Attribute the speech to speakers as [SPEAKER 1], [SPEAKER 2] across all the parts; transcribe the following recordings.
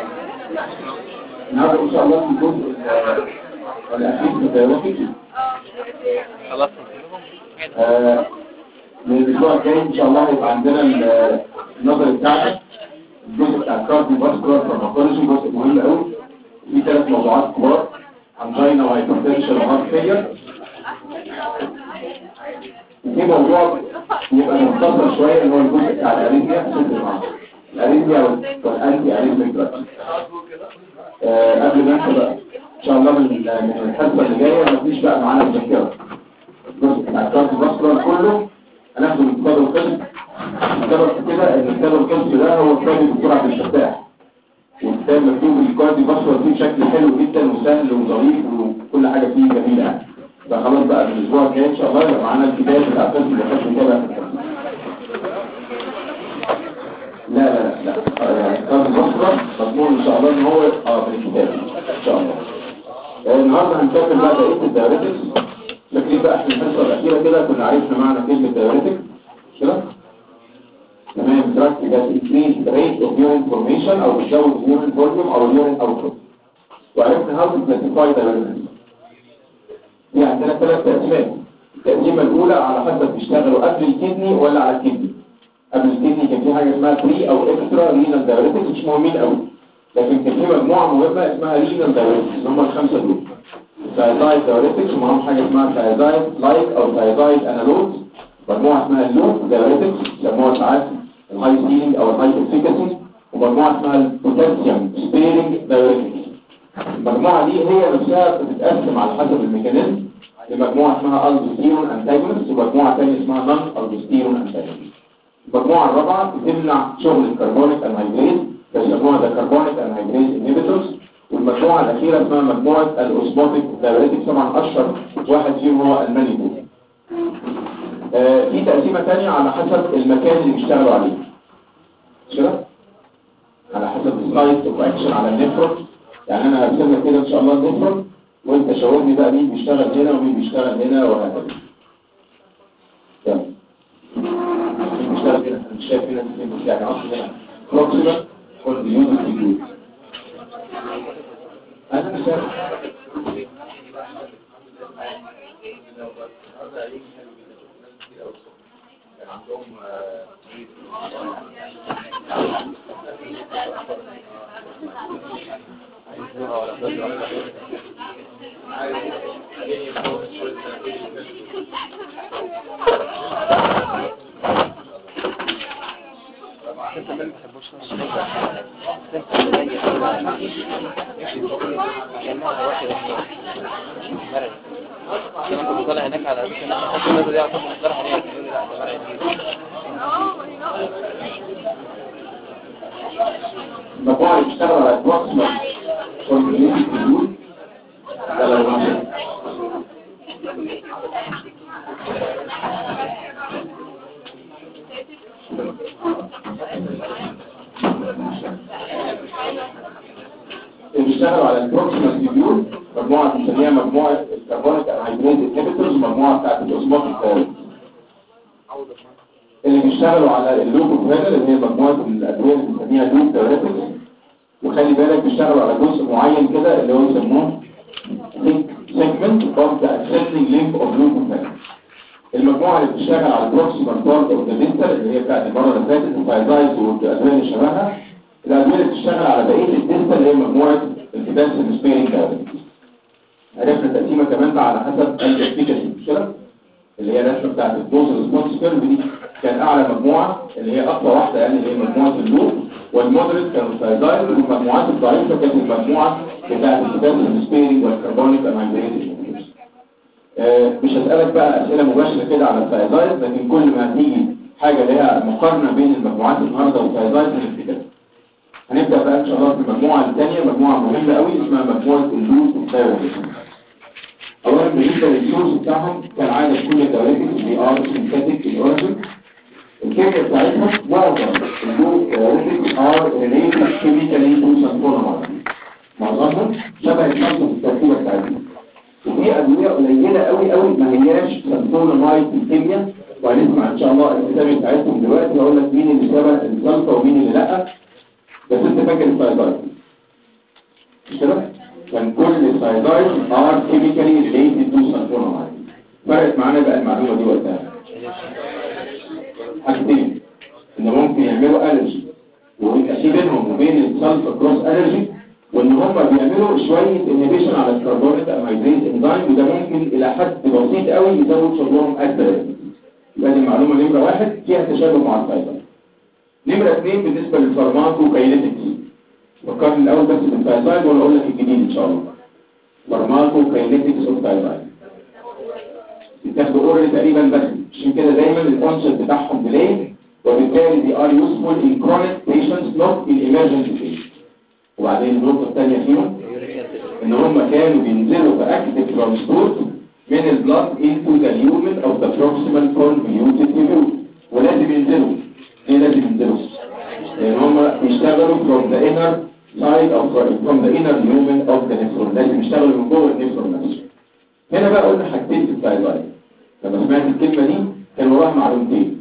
[SPEAKER 1] النهارده ان شاء الله في الجزء الاخير في البيولوجي
[SPEAKER 2] خلاص
[SPEAKER 1] آه، من الاسبوع الجاي ان شاء الله هيبقى عندنا ال- النظر بتاعنا الجزء بتاع الكارديو فاسكولار فارماكولوجي جزء مهم قوي في ثلاث موضوعات كبار انجينا وهايبرتنشن وهارت فيلير في موضوع يبقى مختصر شويه اللي هو الجزء بتاع الاريثميا بصفه عامه الاريثميا والانتي اريثميك دراجز آه، قبل ما انسى بقى ان شاء الله من من الحصه اللي جايه مفيش بقى معانا مذكره الجزء بتاع الكارديو فاسكولار كله هناخده من كتاب القسم السبب في كده ان كتاب القسم ده هو كتاب الدكتور عبد الفتاح والكتاب مكتوب الكارديو فاسكولار فيه بشكل حلو جدا وسهل وظريف وكل حاجه فيه جميله يعني فخلاص بقى من الاسبوع الجاي ان شاء الله يبقى معانا الكتاب بتاع القسم اللي خدت متابع في القسم لا لا لا لا يعني كتاب الفاسكولار مضمون ان شاء الله ان هو اه في الكتاب ان شاء الله آه، النهارده هنكمل بقى بقيه الدايريتكس فاكرين بقى احنا الحصه الاخيره كده كنا عرفنا معنى كلمه دايريتك كده تمام دراج ده increase the rate of urine formation او بتزود urine volume او urine output وعرفنا how to classify diuretics في عندنا ثلاث تقسيمات التقسيمه الاولى على حسب بيشتغلوا قبل الكدني ولا على الكدني قبل الكدني كان في حاجه اسمها بري او اكسترا رينال دايوريتكس مش مهمين قوي لكن كان في مجموعه مهمه اسمها رينال دايوريتكس اللي هم الخمسه دول ثايزايد دايوريتكس ومعاهم حاجه اسمها ثايزايد لايك او ثايزايد انالوج مجموعه اسمها اللوب دايوريتكس يسموها ساعات الهاي سيلينج او الهاي افيكاسي ومجموعه اسمها البوتاسيوم سبيرنج دايوريتكس المجموعه دي هي نفسها بتتقسم على حسب الميكانيزم لمجموعه اسمها الدوستيرون انتاجونست ومجموعه ثانيه اسمها نون الدوستيرون انتاجونست المجموعه الرابعه بتمنع شغل الكربونيك انهيدريز بيسموها ذا كربونيك انهيدريز انهبيتورز والمجموعه الاخيره اسمها مجموعه الاوسموتيك دايوريتكس طبعا اشهر واحد فيهم هو المانيبول آه في تقسيمه ثانيه على حسب المكان اللي بيشتغلوا عليه مش كده على حسب السايت اوف اكشن على النفرون يعني انا هرسم لك كده ان شاء الله النفرون وانت شاورني بقى مين بيشتغل هنا ومين بيشتغل هنا وهكذا يلا مين بيشتغل هنا انا مش شايف هنا مين بيشتغل يعني اصلا هنا بروكسيمال كونتينيوس فيجور انا مش شايف
[SPEAKER 2] لما كنت طالع هناك على اساس ان احنا نحط النظر دي على طول نقدرها هناك يقول لي لا ده مرعي كبير
[SPEAKER 1] المجموعة اللي بتشتغل على البروكسيمال كونتينيوس فيجور ده لو ماشي اللي بيشتغلوا على البروكسيمال فيجور مجموعة بنسميها مجموعة الكربونيك انهيدريز انهبيتورز ومجموعة بتاعت الاوسموتيك دايوريتكس اللي بيشتغلوا على اللوب اوف اللي هي مجموعة الادوية اللي بنسميها لوب دايوريتكس وخلي بالك بيشتغلوا على جزء معين كده اللي هو يسموه segment of the ascending limb of loop of المجموعة اللي بتشتغل على البروكسيمال بارت اوف ذا ديستال اللي هي بتاعت المرة اللي فاتت الفايزايز والادوية اللي شبهها الادوية اللي بتشتغل على بقية الديستال اللي هي مجموعة الفيدانس سبيرنج دايوريتكس عرفنا تقسيمة كمان بقى على حسب الافيكاسي مش كده؟ اللي هي الرسمه بتاعت الدوز ريسبونس كيرف دي كان اعلى مجموعه اللي هي اقوى واحده يعني اللي هي مجموعه اللوب والمودريت كانوا السايزايد والمجموعات الضعيفه كانت المجموعه بتاعت الكتاب السبيرنج والكربونيك انهيدريت آه مش هسألك بقى أسئلة مباشرة كده على السايزايد لكن كل ما هتيجي حاجة لها مقارنة بين المجموعات النهاردة والسايزايد هنفتكرها هنبدأ بقى إن شاء الله في المجموعة الثانية مجموعة مهمة قوي اسمها مجموعة اللوب والدايوريتكس اولا بالنسبه للسورس بتاعهم كالعاده كل الدوائر دي ار سينثيتيك الاوريجن الكيمياء بتاعتهم معظم اللو دايوريتكس ار ريليتد كيميكالي تو سانفونامايد معظمهم شبه الشمس في التركيبه بتاعتهم وفي ادويه قليله قوي قوي ما هياش سانفونامايد في الكيمياء وهنسمع ان شاء الله الاسامي بتاعتهم دلوقتي هقول لك مين اللي شبه السلفه ومين اللي لا بس انت فاكر السايدايد مش كده كان كل الثايرويد ار كيميكالي ريليتد تو سلفونامايد فرقت معانا بقى المعلومه دي وقتها حاجتين ان ممكن يعملوا الرجي ويبقى في بينهم وبين السلفا كروس الرجي وان هم بيعملوا شويه انهبيشن على الكربونات اميدريز انزيم وده ممكن الى حد بسيط قوي يزود شغلهم اكتر يبقى دي المعلومه نمره واحد فيها تشابه مع الفايبر نمره اثنين بالنسبه للفارماكو كاينيتكس فكرني الاول بس بالفايبر وانا اقول لك الجديد ان شاء الله فارماكو كاينيتكس اوف فايبر بتاخدوا اورال تقريبا بس عشان كده دايما الكونسيبت بتاعهم ديلي وبالتالي دي ار يوسفول ان كرونيك بيشنتس نوت ان ايمرجنسي بيشنتس وبعدين النقطه الثانيه فيهم ان هم كانوا بينزلوا باكتيف ترانسبورت من البلاد انتو ذا اليومن اوف ذا بروكسيمال كونفوليوتد تيبيوت ولازم ينزلوا ليه لازم ينزلوا؟ لان هم بيشتغلوا from the inner side of from the inner lumen of the nephron لازم يشتغلوا من جوه النفرون نفسه هنا بقى قلنا حاجتين في الثايرويد لما سمعت الكلمه دي كان وراها معلومتين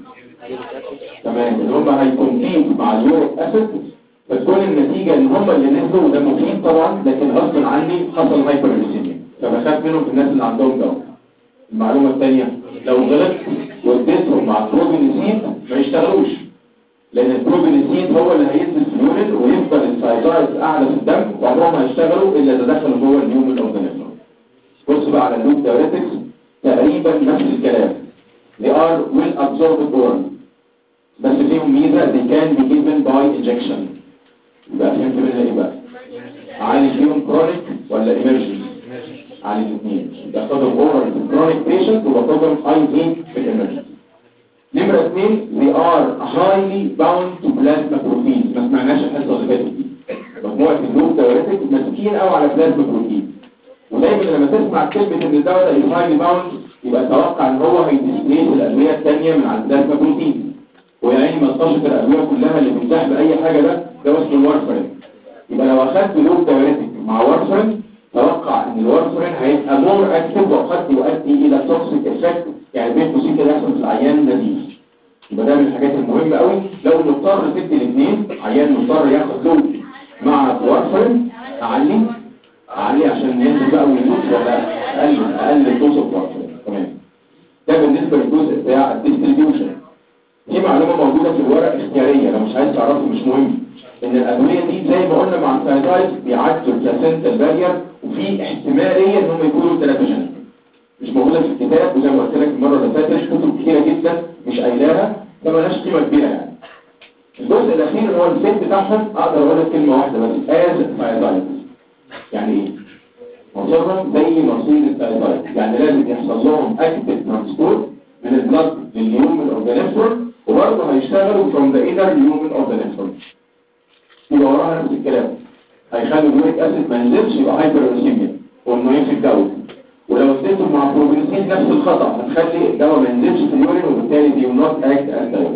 [SPEAKER 1] تمام ان هم هيكونتين مع اليوريك اسيد فتكون النتيجة ان هم اللي نزلوا وده مفيد طبعا لكن غصب عني حصل هايبرليسيميا فبخاف منهم في الناس اللي عندهم ده المعلومة الثانية لو غلطت واديتهم مع البروبينيسين ما يشتغلوش لان البروبينيسين هو اللي هينزل في اليورين ويفضل السايزايز اعلى في الدم وعمرهم ما هيشتغلوا الا اذا دخلوا جوه اليومن اوف ذا نيفرون بص بقى على اللوب دايوريتكس تقريبا نفس الكلام they are well absorbed oral بس فيهم ميزة they can be given by injection يبقى فهمت منها ايه بقى عالي فيهم كرونيك ولا ايمرجنسي عالي الاثنين باخدهم اورال في الكرونيك بيشنت وباخدهم اي في في الامرجنسي نمرة اثنين they are highly bound to plasma proteins ما سمعناش الحصة اللي فاتت دي مجموعة اللوب دايوريتك ماسكين قوي على بلازما بروتين ودايما لما تسمع كلمة ان الدواء ده highly bound يبقى توقع ان هو هيديسبليس الادوية الثانية من على البلازما بروتين ويعني ما تطشت الادوية كلها اللي بتزاح بأي حاجة ده ده اسمه الوارفرين يبقى لو اخدت لوب دايوريتك مع وارفرين توقع ان الوارفرين هيبقى مور اكتف وقد يؤدي الى توكسيك افكت يعني بين قوسين كده يحصل في العيان نزيف يبقى ده من الحاجات المهمة قوي لو نضطر تدي الاثنين عيان مضطر ياخد لوب مع وارفرين اعلي اعلي عشان ينزل بقى ويموت ولا اقلل اقلل الدوز اوف وارفرين تمام ده بالنسبة للجزء بتاع الديستريبيوشن في معلومة موجودة في الورق اختيارية لو مش عايز تعرفه مش مهم ان الادوية دي زي ما قلنا مع الثايرويد بيعدوا البلاسنتا البارير وفي احتمالية ان هم يكونوا تلاتوجينيك مش موجودة في الكتاب وزي ما قلت لك المرة اللي فاتت كتب كتيرة جدا مش قايلاها فمالهاش قيمة كبيرة يعني الجزء الاخير اللي هو الفيت بتاعهم اقدر اقول لك كلمة واحدة بس از ثايرويد يعني ايه؟ مصيرهم زي مصير الثايرويد يعني لازم يحصل لهم اكتف ترانسبورت من البلد لليومن اوف ذا نفرون وبرضه هيشتغلوا from the inner lumen of the nephron يبقى وراها نفس الكلام هيخلي اليوريك اسيد ما ينزلش يبقى هايبروليسيميا وانه ينفي الدواء ولو اديته مع بروبينسين نفس الخطا هتخلي الدواء ما ينزلش في اليورين وبالتالي دي نوت اكت از دواء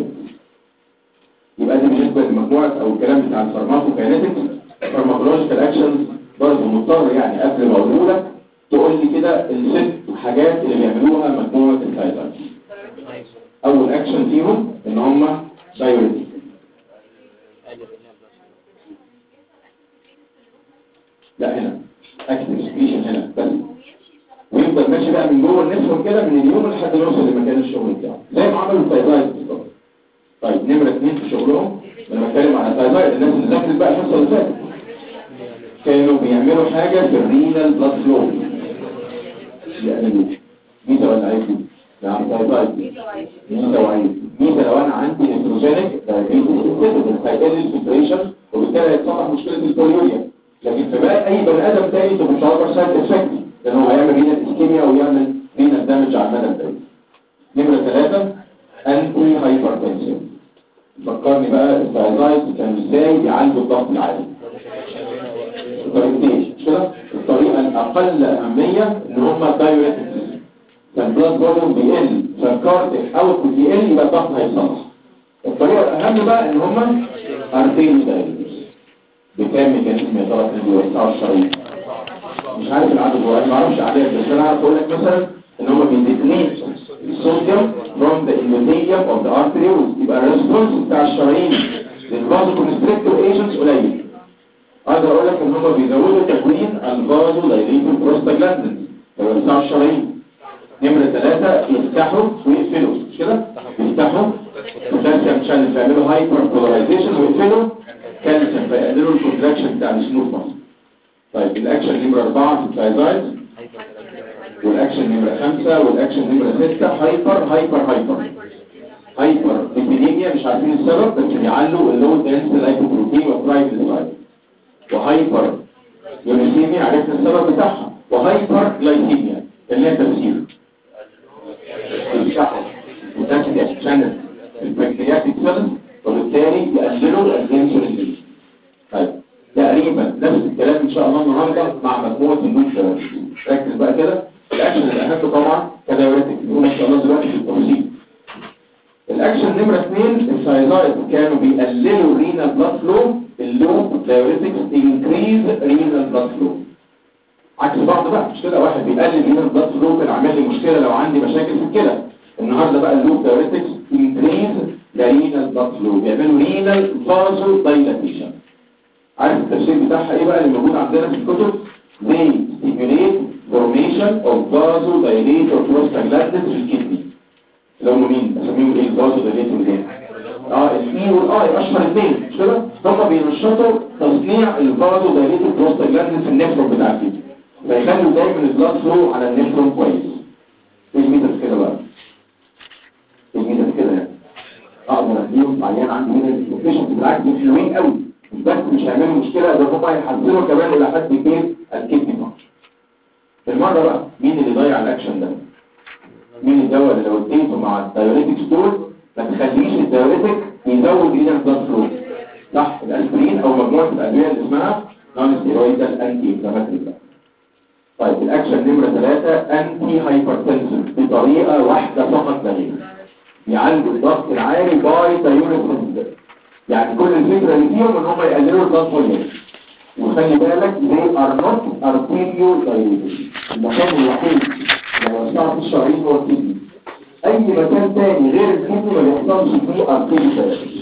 [SPEAKER 1] يبقى دي بالنسبه لمجموعه او الكلام بتاع الفارماكوكاينetics فارماكولوجيكال اكشنز برضه مضطر يعني قبل ما اقوله لك تقول لي كده الست حاجات اللي بيعملوها مجموعه الثايرويد اول اكشن فيهم ان هم دايوريتك لا هنا اكتف سكريشن هنا بس ويفضل ماشي بقى من جوه النفس كده من اليوم لحد ما يوصل لمكان الشغل بتاعه زي ما عملوا الثايرويد بالظبط طيب نمره اثنين في شغلهم لما بتكلم على الثايرويد الناس اللي ذاكرت بقى الحصه اللي فاتت كانوا بيعملوا حاجه في الرينال بلاد فلو يعملوا ميزه ولا عيب نعم ثايرويد ميزه وعيب ميزه لو انا عندي نيتروجينيك دايابيتس هيقلل الفلتريشن وبالتالي هيتصلح مشكله البوليوريا لكن في بقى اي بني ادم تاني انت مش هتقدر سايد افكت لان هو هيعمل رينال اسكيميا ويعمل رينال دامج على المدى البعيد نمره ثلاثه انتي هايبرتنسيف فكرني بقى الثايرويد كان ازاي بيعالجوا الضغط العالي طريقتين مش كده الطريقه الاقل اهميه ان هم دايوريتكس فالبلاد فوليوم بيقل فالكارديك اوتبوت بيقل يبقى الضغط هيتصلح الطريقه الاهم بقى ان هم ارتين دايوريتكس بكام ميكانيزم يا ترى كانوا بيوسعوا الشرايين مش عارف العدد هو انا ما اعرفش اعداد بس انا عارف اقول لك مثلا ان هم بيديكنيت الصوديوم from the endothelium of the arterioles يبقى الريسبونس بتاع الشرايين للفازو كونستريكتور ايجنتس قليل اقدر اقول لك ان هم بيزودوا تكوين الفازو دايليتور بروستاجلاندين فيوسعوا الشرايين نمرة ثلاثة يفتحوا ويقفلوا مش كده؟ يفتحوا بوتاسيوم شانل فيعملوا هايبر بولاريزيشن ويقفلوا كالسيوم فيقللوا الكونتراكشن بتاع السموث ماسل طيب الاكشن نمرة أربعة في الثايزايد والاكشن نمرة خمسة والاكشن نمرة ستة هايبر هايبر هايبر هايبر ليبيديميا مش عارفين السبب بس بيعلوا اللو دنس لايكوبروتين وترايجليسرايد وهايبر يوريسيميا عرفنا السبب بتاعها وهايبر جلايسيميا اللي هي تفسير الشحن وتاكد شانل البنكرياتيك سيلز وبالتالي يقللوا الانسولين طيب تقريبا نفس الكلام ان شاء الله النهارده مع مجموعه النوت ركز بقى كده الاكشن الاهم طبعا كدايوريتك نقول ان شاء الله دلوقتي في التفاصيل الاكشن نمره اثنين السايزايد كانوا بيقللوا رينال بلاد فلو اللوب دايوريتكس انكريز رينال بلاد فلو عكس بعض بقى مش كده واحد بيقلل رينال بلاد فلو كان عامل لي مشكله لو عندي مشاكل في الكلى النهارده بقى اللوب دايوريتكس انكريز رينال بلاد فلو بيعملوا رينال فازو دايلاتيشن عارف التفسير بتاعها ايه بقى اللي موجود عندنا في الكتب they stimulate formation of vasodilator prostaglandins في الكدني اللي هم مين اسميهم ايه الفازوديليتور ايه اه الاي والاي اشهر اثنين مش كده هم بينشطوا تصنيع الفازوديليتور بروستاجلاندين في النفرون بتاع الكدني فيخلوا دايما البلاد فلو على النفرون كويس ايه الميتر كده بقى ايه الميتر كده يعني اقدر اديهم عيان عندي هنا البيشنت بالعكس دول حلوين قوي مش بس مش هيعملوا مشكله ده هم هيحذروا كمان الى حد كبير الكدني فانكشن المره بقى مين اللي ضيع الاكشن ده مين الدواء اللي لو اديته مع الدايوريتكس دول ما تخليش الدايوريتك يزود رينال بلاد فلو صح الاسبرين او مجموعه الادويه اللي اسمها نون ستيرويدال انتي انفلاماتوري طيب الاكشن نمره ثلاثة انتي هايبرتنسن بطريقه واحده فقط لا غير يعالجوا الضغط العالي باي دايوريتكس يعني كل الفكره اللي فيهم ان هم يقللوا الضغط والنفس وخلي بالك they are not arterial dilated المكان الوحيد اللي وسعت فيه الشرايين هو الكدني اي مكان تاني غير الكدني ما بيحصلش فيه arterial dilated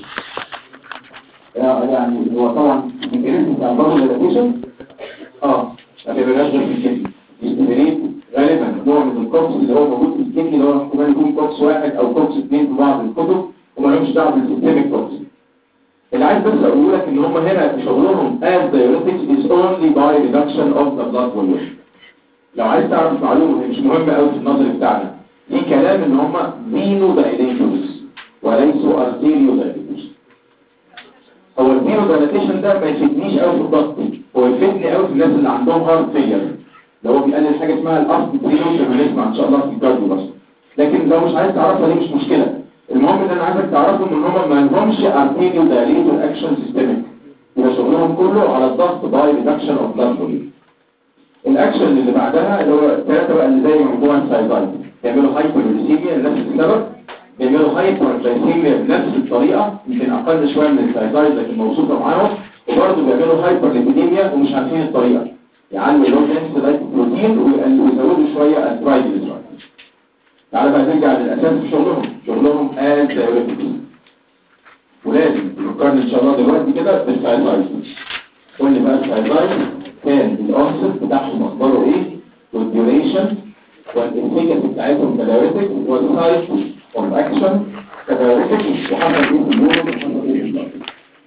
[SPEAKER 1] يعني هو طبعا الجريس بتاع الضغط ديلاتيشن اه ما بيبقاش غير في الكدني يستمريت غالبا نوع من الكوكس اللي هو موجود في الكدني اللي هو احتمال يكون كوكس واحد او كوكس اثنين في بعض الكتب وما لهمش دعوه بالسيستميك كوكس اللي عايز بس اقول لك ان هم هنا شغلهم as diuretics is only by reduction of the blood volume لو عايز تعرف معلومه هي مش مهمه قوي في النظر بتاعنا في كلام ان هم فينو دايليتورز وليسوا ارتيريو دايليتورز هو الفينو دايليتيشن ده ما يفيدنيش قوي في الضغط هو يفيدني قوي في الناس اللي عندهم هارت فيلر لو هو بيقلل حاجه اسمها الارتيريو هنسمع ان شاء الله في الكارديو بس لكن لو مش عايز تعرفها دي مش مشكله المهم ان انا عايزك تعرفوا ان هم ما لهمش ارتيريو دايليتور اكشن سيستميك يبقى شغلهم كله على الضغط باي ريدكشن اوف بلاد فوليوم الاكشن اللي بعدها اللي هو الثلاثه بقى اللي زي موضوع السايزايد بيعملوا هايبرجليسيميا لنفس السبب بيعملوا هايبرجليسيميا بنفس الطريقه يمكن اقل شويه من السايزايد لكن موصوفه معاهم وبرضه بيعملوا هايبرليبيديميا ومش عارفين الطريقه يعلوا اللون دنس لايكوبروتين ويزودوا شويه الترايجليسرايد تعالى بقى نرجع للأساس في شغلهم شغلهم as diuretics ولازم نفكرني إن شاء الله دلوقتي كده بالسايزايز قول لي بقى السايزايز كان الأوفست بتاعهم أخباره إيه والديوريشن والإنفيكس بتاعتهم كدايوريتكس والسايز اوف أكشن كدايوريتكس وحصل إيه في اليوم وحصل إيه في الضغط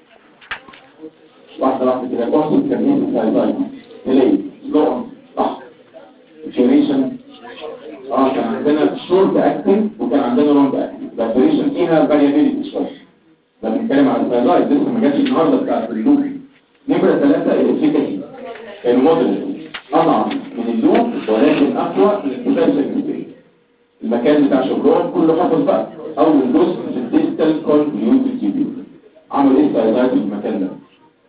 [SPEAKER 1] واحدة واحدة كده الأوفست كان إيه في السايزايز ليه؟ سلو صح الديوريشن اه كان عندنا شورت اكتنج وكان عندنا لونج اكتنج الديوريشن فيها فاريابيلتي شويه ده بنتكلم عن الفايلايت لسه ما جاتش النهارده بتاعت اللوب نمره ثلاثه الافيكاسي الموديل اضعف من اللوب ولكن اقوى من البوتنشال المكان بتاع شغلهم كله حفظ بقى اول جزء في الديستال كونفيوتد تيبيول عملوا ايه الفايلايت في المكان ده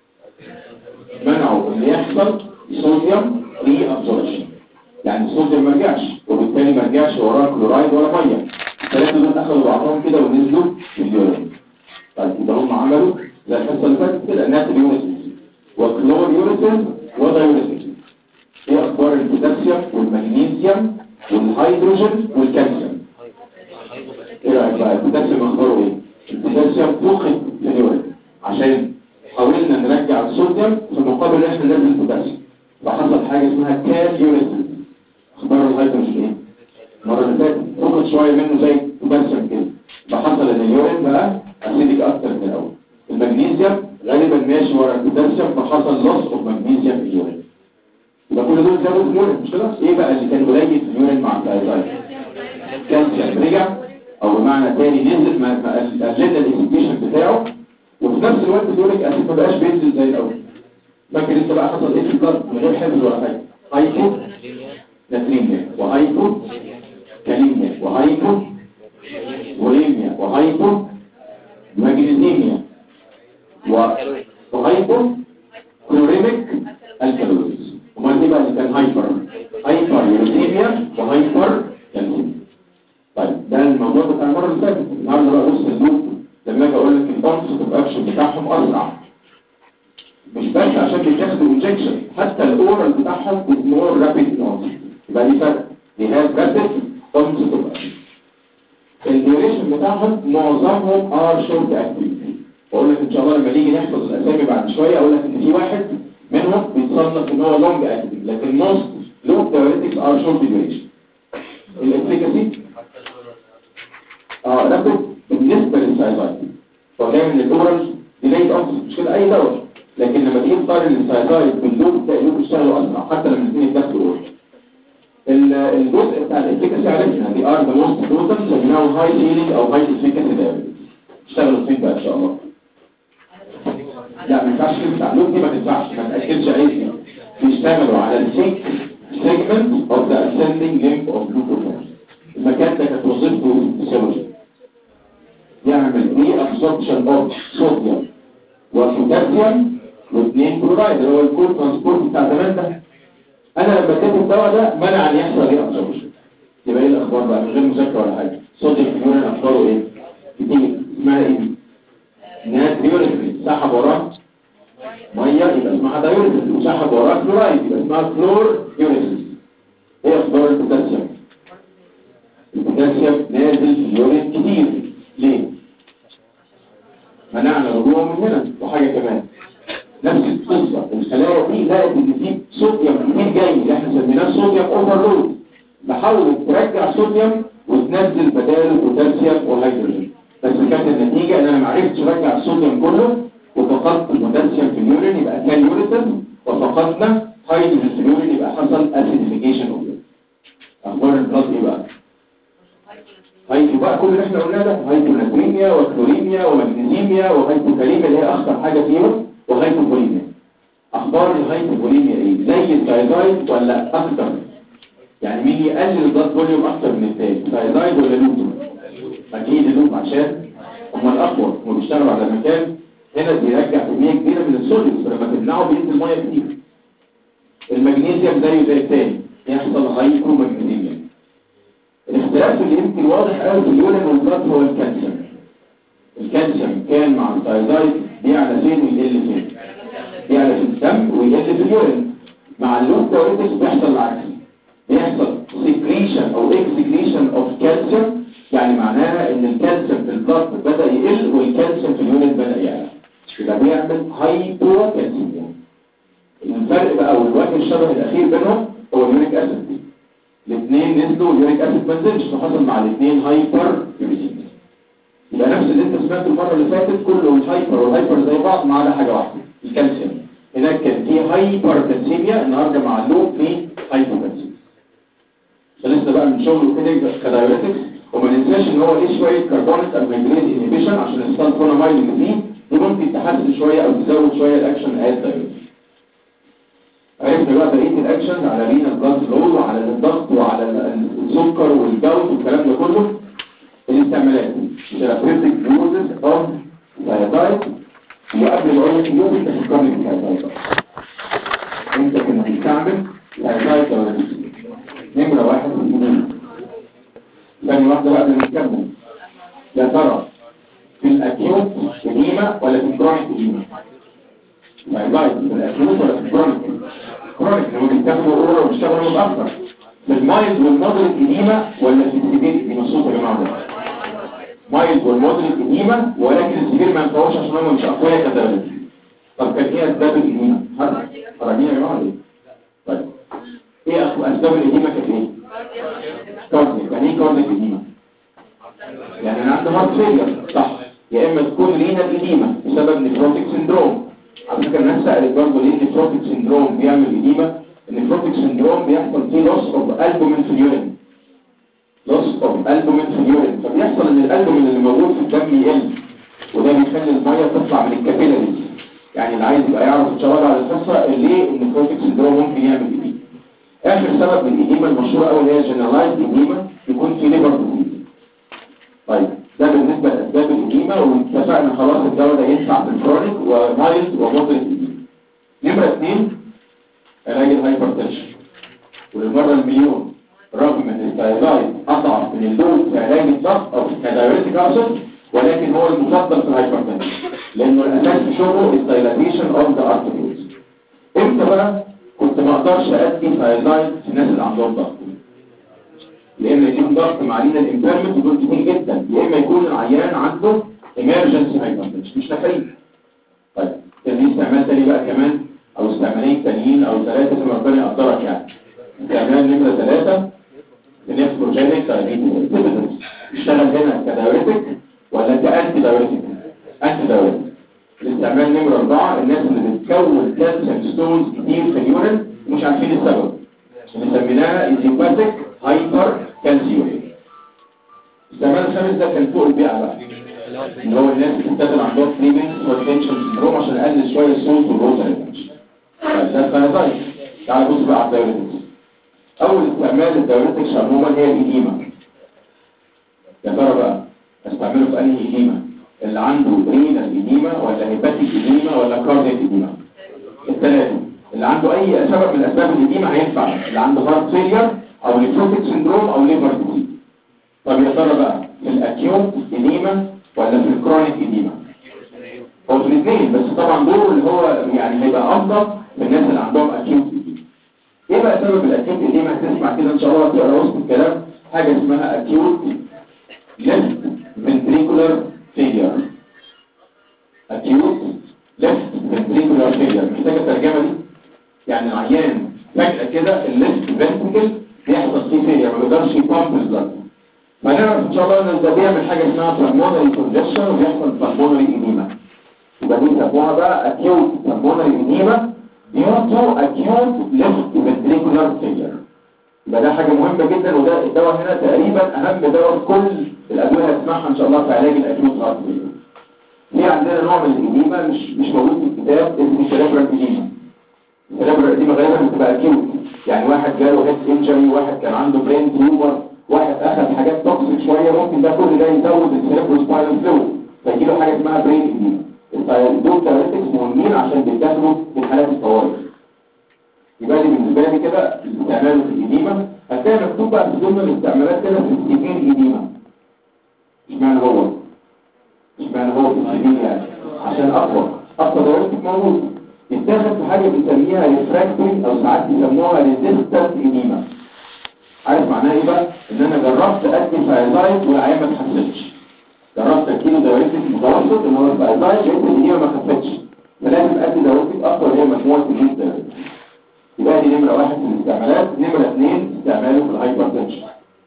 [SPEAKER 1] منعوا ان يحصل صوديوم ري ابزوربشن يعني الصوديوم ما رجعش وبالتالي ما رجعش وراه كلورايد ولا ميه الثلاثه دول اخذوا بعضهم كده ونزلوا في اليورين طيب يبقى هم عملوا زي الحصه اللي فاتت كده ناتريوريسيس وكلوريوريسيس ودايوريسيس ايه اخبار البوتاسيوم والمغنيسيوم والهيدروجين والكالسيوم ايه رايك بقى البوتاسيوم اخباره ايه البوتاسيوم فقد في اليورين عشان حاولنا نرجع الصوديوم في مقابل ان احنا ننزل بوتاسيوم فحصل حاجه اسمها كال يوريثم اخبار الهيدروجين ايه المره اللي فاتت فقد شويه منه زي بوتاسيوم كده فحصل ان اليورين بقى اسيدك اكتر من الاول المغنيسيوم غالبا ماشي ورا البوتاسيوم فحصل لوس اوف مغنيسيوم في اليورين يبقى كل دول زودوا في اليورين مش كده ايه بقى اللي كان قليل في اليورين مع الثايرويد كالسيوم رجع او بمعنى تاني نزل ما ما قللنا الاكسبريشن بتاعه وفي نفس الوقت اليوريك اسيد ما بقاش بينزل زي الاول فاكر انت بقى حصل ايه في البلد من غير حفظ ولا حاجه هايبو ناتريميا وهايبو كاليميا وهايبو وليميا وهايبو ماجنيزيميا و- وهايبو كلوريميك الكالوريز امال ايه بقى اللي كان هايبر هايبر يوريثيميا وهايبر كالسيميا طيب ده الموضوع بتاع المره اللي فاتت النهارده بقى بص اللوب لما اجي اقول لك الكونسبت اوف اكشن بتاعهم اسرع مش بس عشان بيتاخدوا انجكشن حتى الاورال بتاعهم is more rapid in onset يبقى دي فرق they have rapid onset of action الديوريشن بتاعهم معظمهم ار شورت اكتيفيتي واقول لك ان شاء الله لما نيجي نحفظ الاسامي بعد شويه اقول لك ان في واحد منهم بيتصنف ان هو لونج اكتيف لكن موست لونج دايوريتكس ار شورت ديوريشن الافليكاسي اه رابد بالنسبه للسايزايد هو جاي من الاورال ديليت اونست مش كده اي دواء لكن لما تيجي تقارن السايزايد باللوب تلاقي اللوب بيشتغلوا اسرع حتى لما الاثنين يتاخدوا اورال ال- الجزء بتاع الافليكاسي عرفنا دي ار ذا موست بروتنت سميناه هاي هيلينج او هاي افليكاسي دايوريتكس اشتغلوا فين بقى ان شاء الله لا ما ينفعش كلمة تعلوم دي ما تنفعش ما تأكدش عيني بيشتغلوا على السيك segment of the ascending limb of glucose المكان ده كانت وظيفته فيسيولوجي يعمل ايه absorption of صوديوم وبوتاسيوم واثنين كلورايد اللي هو الكول ترانسبورت بتاع زمان ده انا لما اديت الدواء ده منع ان يحصل ايه absorption يبقى ايه الاخبار بقى من غير مذاكره ولا حاجه صوديوم في اليورين اخباره ايه كتير اسمها ايه دي؟ انها ديوريثري سحب وراه ميه يبقى اسمها دايوريثري وسحب وراه كلورايد يبقى اسمها كلور يوريثري ايه اخبار البوتاسيوم البوتاسيوم نازل في اليورين كتير ليه منعنا رجوعه من هنا وحاجه كمان نفس القصه الخلايا دي لقت ان في صوديوم كتير جاي اللي احنا سميناه صوديوم اوفرلود فحاولت ترجع صوديوم وتنزل بداله بوتاسيوم وهيدروجين بس كانت النتيجة ان انا ما عرفتش ارجع الصوديوم كله وفقدت البوتاسيوم في اليورين يبقى كان يوريتم وفقدنا هيدروجين في اليورين يبقى حصل اسيديفيكيشن اوف اخبار البلاد ايه بقى هيدرو بقى كل اللي احنا قلناه ده هيدروناتريميا وكلوريميا ومغنيزيميا وهيبوكاليميا اللي هي اخطر حاجه فيهم وهيبوكوليميا اخبار الهيبوكوليميا ايه زي الثايرويد ولا اكتر يعني مين يقلل البلاد فوليوم اكتر من التاني ثايرويد ولا لوتو اكيد اللوب عشان هم الاقوى هم بيشتغلوا على مكان هنا بيرجع كميه كبيره من الصوديوم فلما تمنعه بينزل ميه كتير المغنيسيوم زيه زي التاني يحصل هايبو مغنيسيميا الاختلاف اللي يمكن واضح قوي في اليورين والبلاد هو الكالسيوم الكالسيوم كان مع الثايرويد بيعلى فين ويقل فين بيعلى في الدم ويقل في اليورين مع اللوب دايوريتكس بيحصل العكس بيحصل سكريشن او اكسكريشن اوف كالسيوم يعني معناها ان الكالسيوم في البلد بدأ يقل والكالسيوم في اليونت بدأ يعلى يبقى بيعمل هايبوكالسيميا الفرق بقى والوجه الشبه الاخير بينهم هو اليوريك اسيد الاثنين نزلوا واليوريك اسيد ما نزلش فحصل مع الاثنين هايبر يوريسيميا يبقى نفس اللي انت سمعته المره اللي فاتت كله الهايبر والهايبر زي بعض ما عدا حاجه واحده الكالسيوم هناك كان في هايبر كالسيميا النهارده مع اللوب في هايبوكالسيميا فلسه بقى من شغله كده كدايوريتكس وما ننساش ان هو ليه شويه كربونات انهيدريز انهبيشن عشان السلفونامايد اللي فيه دي ممكن تحسن شويه او تزود شويه الاكشن از دايوريتكس عرفنا بقى بقيه الاكشن على رينا البلاد فلو وعلى الضغط وعلى السكر والجوز والكلام ده كله الاستعمالات ثيرابيوتيك دوزز اوف ثايرويد وقبل ما اقول لك اليوم انت فكرني بالثايرويد انت كنا بنستعمل ثايرويد دايوريتكس نمره واحد اثنين ثاني واحده بقى بنتكلم يا ترى في الاكيوت اديمه ولا في الكرونيك اديمه ثايرويد في الاكيوت ولا في الكرونيك كرونيك لو بيتاخدوا اورا وبيشتغلوا متاخر في المايلد والمودريت اديمه ولا في السيفير اديمه الصوت يا جماعه ده مايلد والمودريت اديمه ولكن السيفير ما ينفعوش عشان هم مش اقوياء كذلك طب كان ايه اسباب الاديمه راجعين يا جماعه ولا ايه طيب ايه أخ- اسباب الاديمه كانت ايه كارديك يعني ايه كارديك اديمه يعني انا عندي هارت فيلير صح يا اما تكون رينال اديمه بسبب نيفروتيك سندروم على فكره الناس سالت برضه ليه النيفروتيك سندروم بيعمل اديمه النيفروتيك سندروم بيحصل فيه لوس اوف البومين في اليورين لوس اوف البومين في اليورين فبيحصل ان الالبومين اللي موجود في الدم يقل وده بيخلي الميه تطلع من الكابيلاريز يعني اللي عايز يبقى يعرف ان شاء الله بعد الحصه ليه النيفروتيك سندروم ممكن يعمل اديمه اخر سبب من الاديمه المشهوره قوي اللي هي جنرالايز اديمه يكون في ليفر ديزيز طيب ده بالنسبه لاسباب الاديمه واتفقنا خلاص الدواء ده ينفع في الكرونيك ومايلد ومودريت اديمه نمره اثنين علاج الهايبرتنشن وللمره المليون رغم ان الثايرويد اضعف من اللود في علاج الضغط او في كدايوريتيك اقصد ولكن هو المفضل في الهايبرتنشن لانه الاساس في شغله الدايلاتيشن اوف ذا ارتريز امتى بقى كنت ما اقدرش ادي ثايرويد في الناس اللي عندهم ضغط لان يكون ضغط مع لينا الامبيرمنت دول كتير جدا يا اما يكون العيان عنده emergency hypertension مش تخيل طيب كان ليه استعمال تاني بقى كمان او استعمالين تانيين او ثلاثه زي ما ربنا يقدرك يعني استعمال نمره ثلاثه النيفروجينيك دايابيتس اشتغل هنا كدايوريتك ولا كانتي دايوريتك انتي دايوريتك الاستعمال نمره اربعه الناس اللي بتكون كالسيوم ستونز كتير في اليورين ومش عارفين السبب اللي سميناها ايديوباثيك هايبر كالسيوريا الاستعمال الخامس ده كان فوق البيئة بقى اللي هو الناس اللي بتستخدم عندهم بريمنس والتنشن سندروم عشان اقلل شويه الصوت والروتر ريتنشن ده الفيروس تعال بص بقى على الدايوريتكس اول استعمال الدايوريتكس عموما هي الايديما يا ترى بقى استعمله في انهي ايديما اللي عنده رينال ايديما ولا هيباتيك ايديما ولا كاردياك ايديما الثلاثه اللي عنده اي سبب من اسباب الايديما هينفع اللي عنده هارت فيلير او نيفروتيك سندروم او ليفر ديزيز طب يا ترى بقى في الاكيوت ايديما ولا في الكرونيك ايديما هو في الاثنين بس طبعا دول اللي هو يعني هيبقى افضل في الناس اللي عندهم اكيوت ايديما ايه بقى سبب الاكيوت ايديما هتسمع كده ان شاء الله تقرا وسط الكلام حاجه اسمها اكيوت ليفت ventricular failure acute left ventricular failure محتاجه الترجمه دي يعني العيان فجأة كده الليفت فنتريكل بيحصل فيه فيلير ما بيقدرش يبامب البلد فنعرف ان شاء الله ان ده بيعمل حاجه اسمها pulmonary congestion وبيحصل pulmonary edema يبقى دي سموها بقى acute pulmonary edema due to acute left ventricular failure يبقى ده حاجه مهمه جدا وده الدواء هنا تقريبا اهم دواء في كل الادويه اللي هتسمعها ان شاء الله في علاج الاكيوت هارت فيلير في عندنا نوع من الإديمة مش مش موجود في الكتاب اسمه سيريبرال إديمة السيريبرال إديمة غالبا بتبقى أكيوت يعني واحد جاله هيد انجري واحد كان عنده برين تيومر واحد أخذ حاجات توكسيك شوية ممكن ده كل ده يزود السيريبرال سباينال فلويد فيجي له حاجة اسمها برين إديمة دول ثيرابيتكس مهمين عشان بيتاخدوا في حالات الطوارئ يبقى دي بالنسبة لي كده استعماله في الإديمة هتلاقي مكتوب بقى في ضمن الاستعمالات كده في السيفير إديمة اشمعنى هو؟ اشمعنى هو في السبيل يعني عشان اقوى اقوى دايركتك موجود يتاخد في حاجه بنسميها ريفراكتوري او ساعات بيسموها ريزيستنت ايديما عارف معناها ايه بقى ان انا جربت ادي فايزايد والعيان ما اتحسنش جربت اديله دايركتك متوسط ان هو فايزايد لقيت الايديما ما خفتش فلازم ادي دايركتك اقوى اللي هي مجموعه الجيز دايركتك يبقى دي نمره واحد في الاستعمالات نمره اثنين استعماله في الهايبرتنشن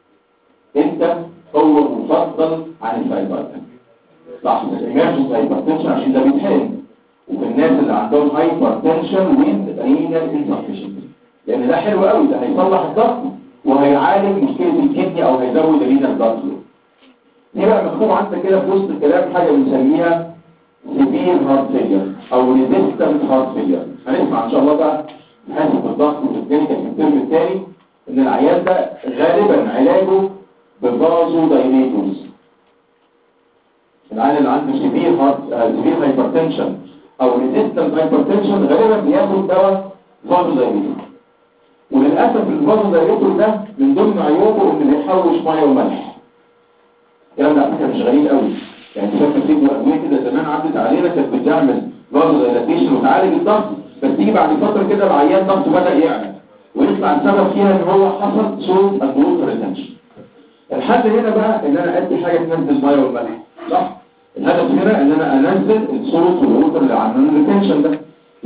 [SPEAKER 1] انت هو مفضل عن الفايزايد صح الامرجنس هايبرتنشن عشان ده بيتحقن وفي الناس اللي عندهم هايبرتنشن ويز رينال انسفشنسي لان ده حلو قوي ده هيصلح الضغط وهيعالج مشكله الكدني او هيزود الرينال ضغط دي بقى مكتوب عندك كده في وسط الكلام حاجه بنسميها سيفير هارت فيلير او ريزيستنت هارت فيلير هنسمع ان شاء الله بقى حاسب الضغط في الكلينيكال في الترم الثاني ان العيان ده غالبا علاجه بفازو دايليتورز العيان اللي عنده سيفير هارت سيفير هايبرتنشن او ريزيستنت هايبرتنشن غالبا بياخد دواء فازو دايليتور وللاسف الفازو دايليتور ده من ضمن عيوبه انه بيحوش ميه وملح الكلام ده على فكره مش غريب قوي يعني فاكر في ادويه كده زمان عدت علينا كانت بتعمل فازو دايلاتيشن وتعالج الضغط بس تيجي بعد فتره كده العيان ضغطه بدا يعلى ويطلع السبب فيها ان هو حصل صوت الجلوكوز ريتنشن الحل هنا بقى ان انا ادي حاجه تنزل ميه والملح صح الهدف هنا ان انا انزل الصوت والوتر اللي عاملين الريتنشن ده يبقى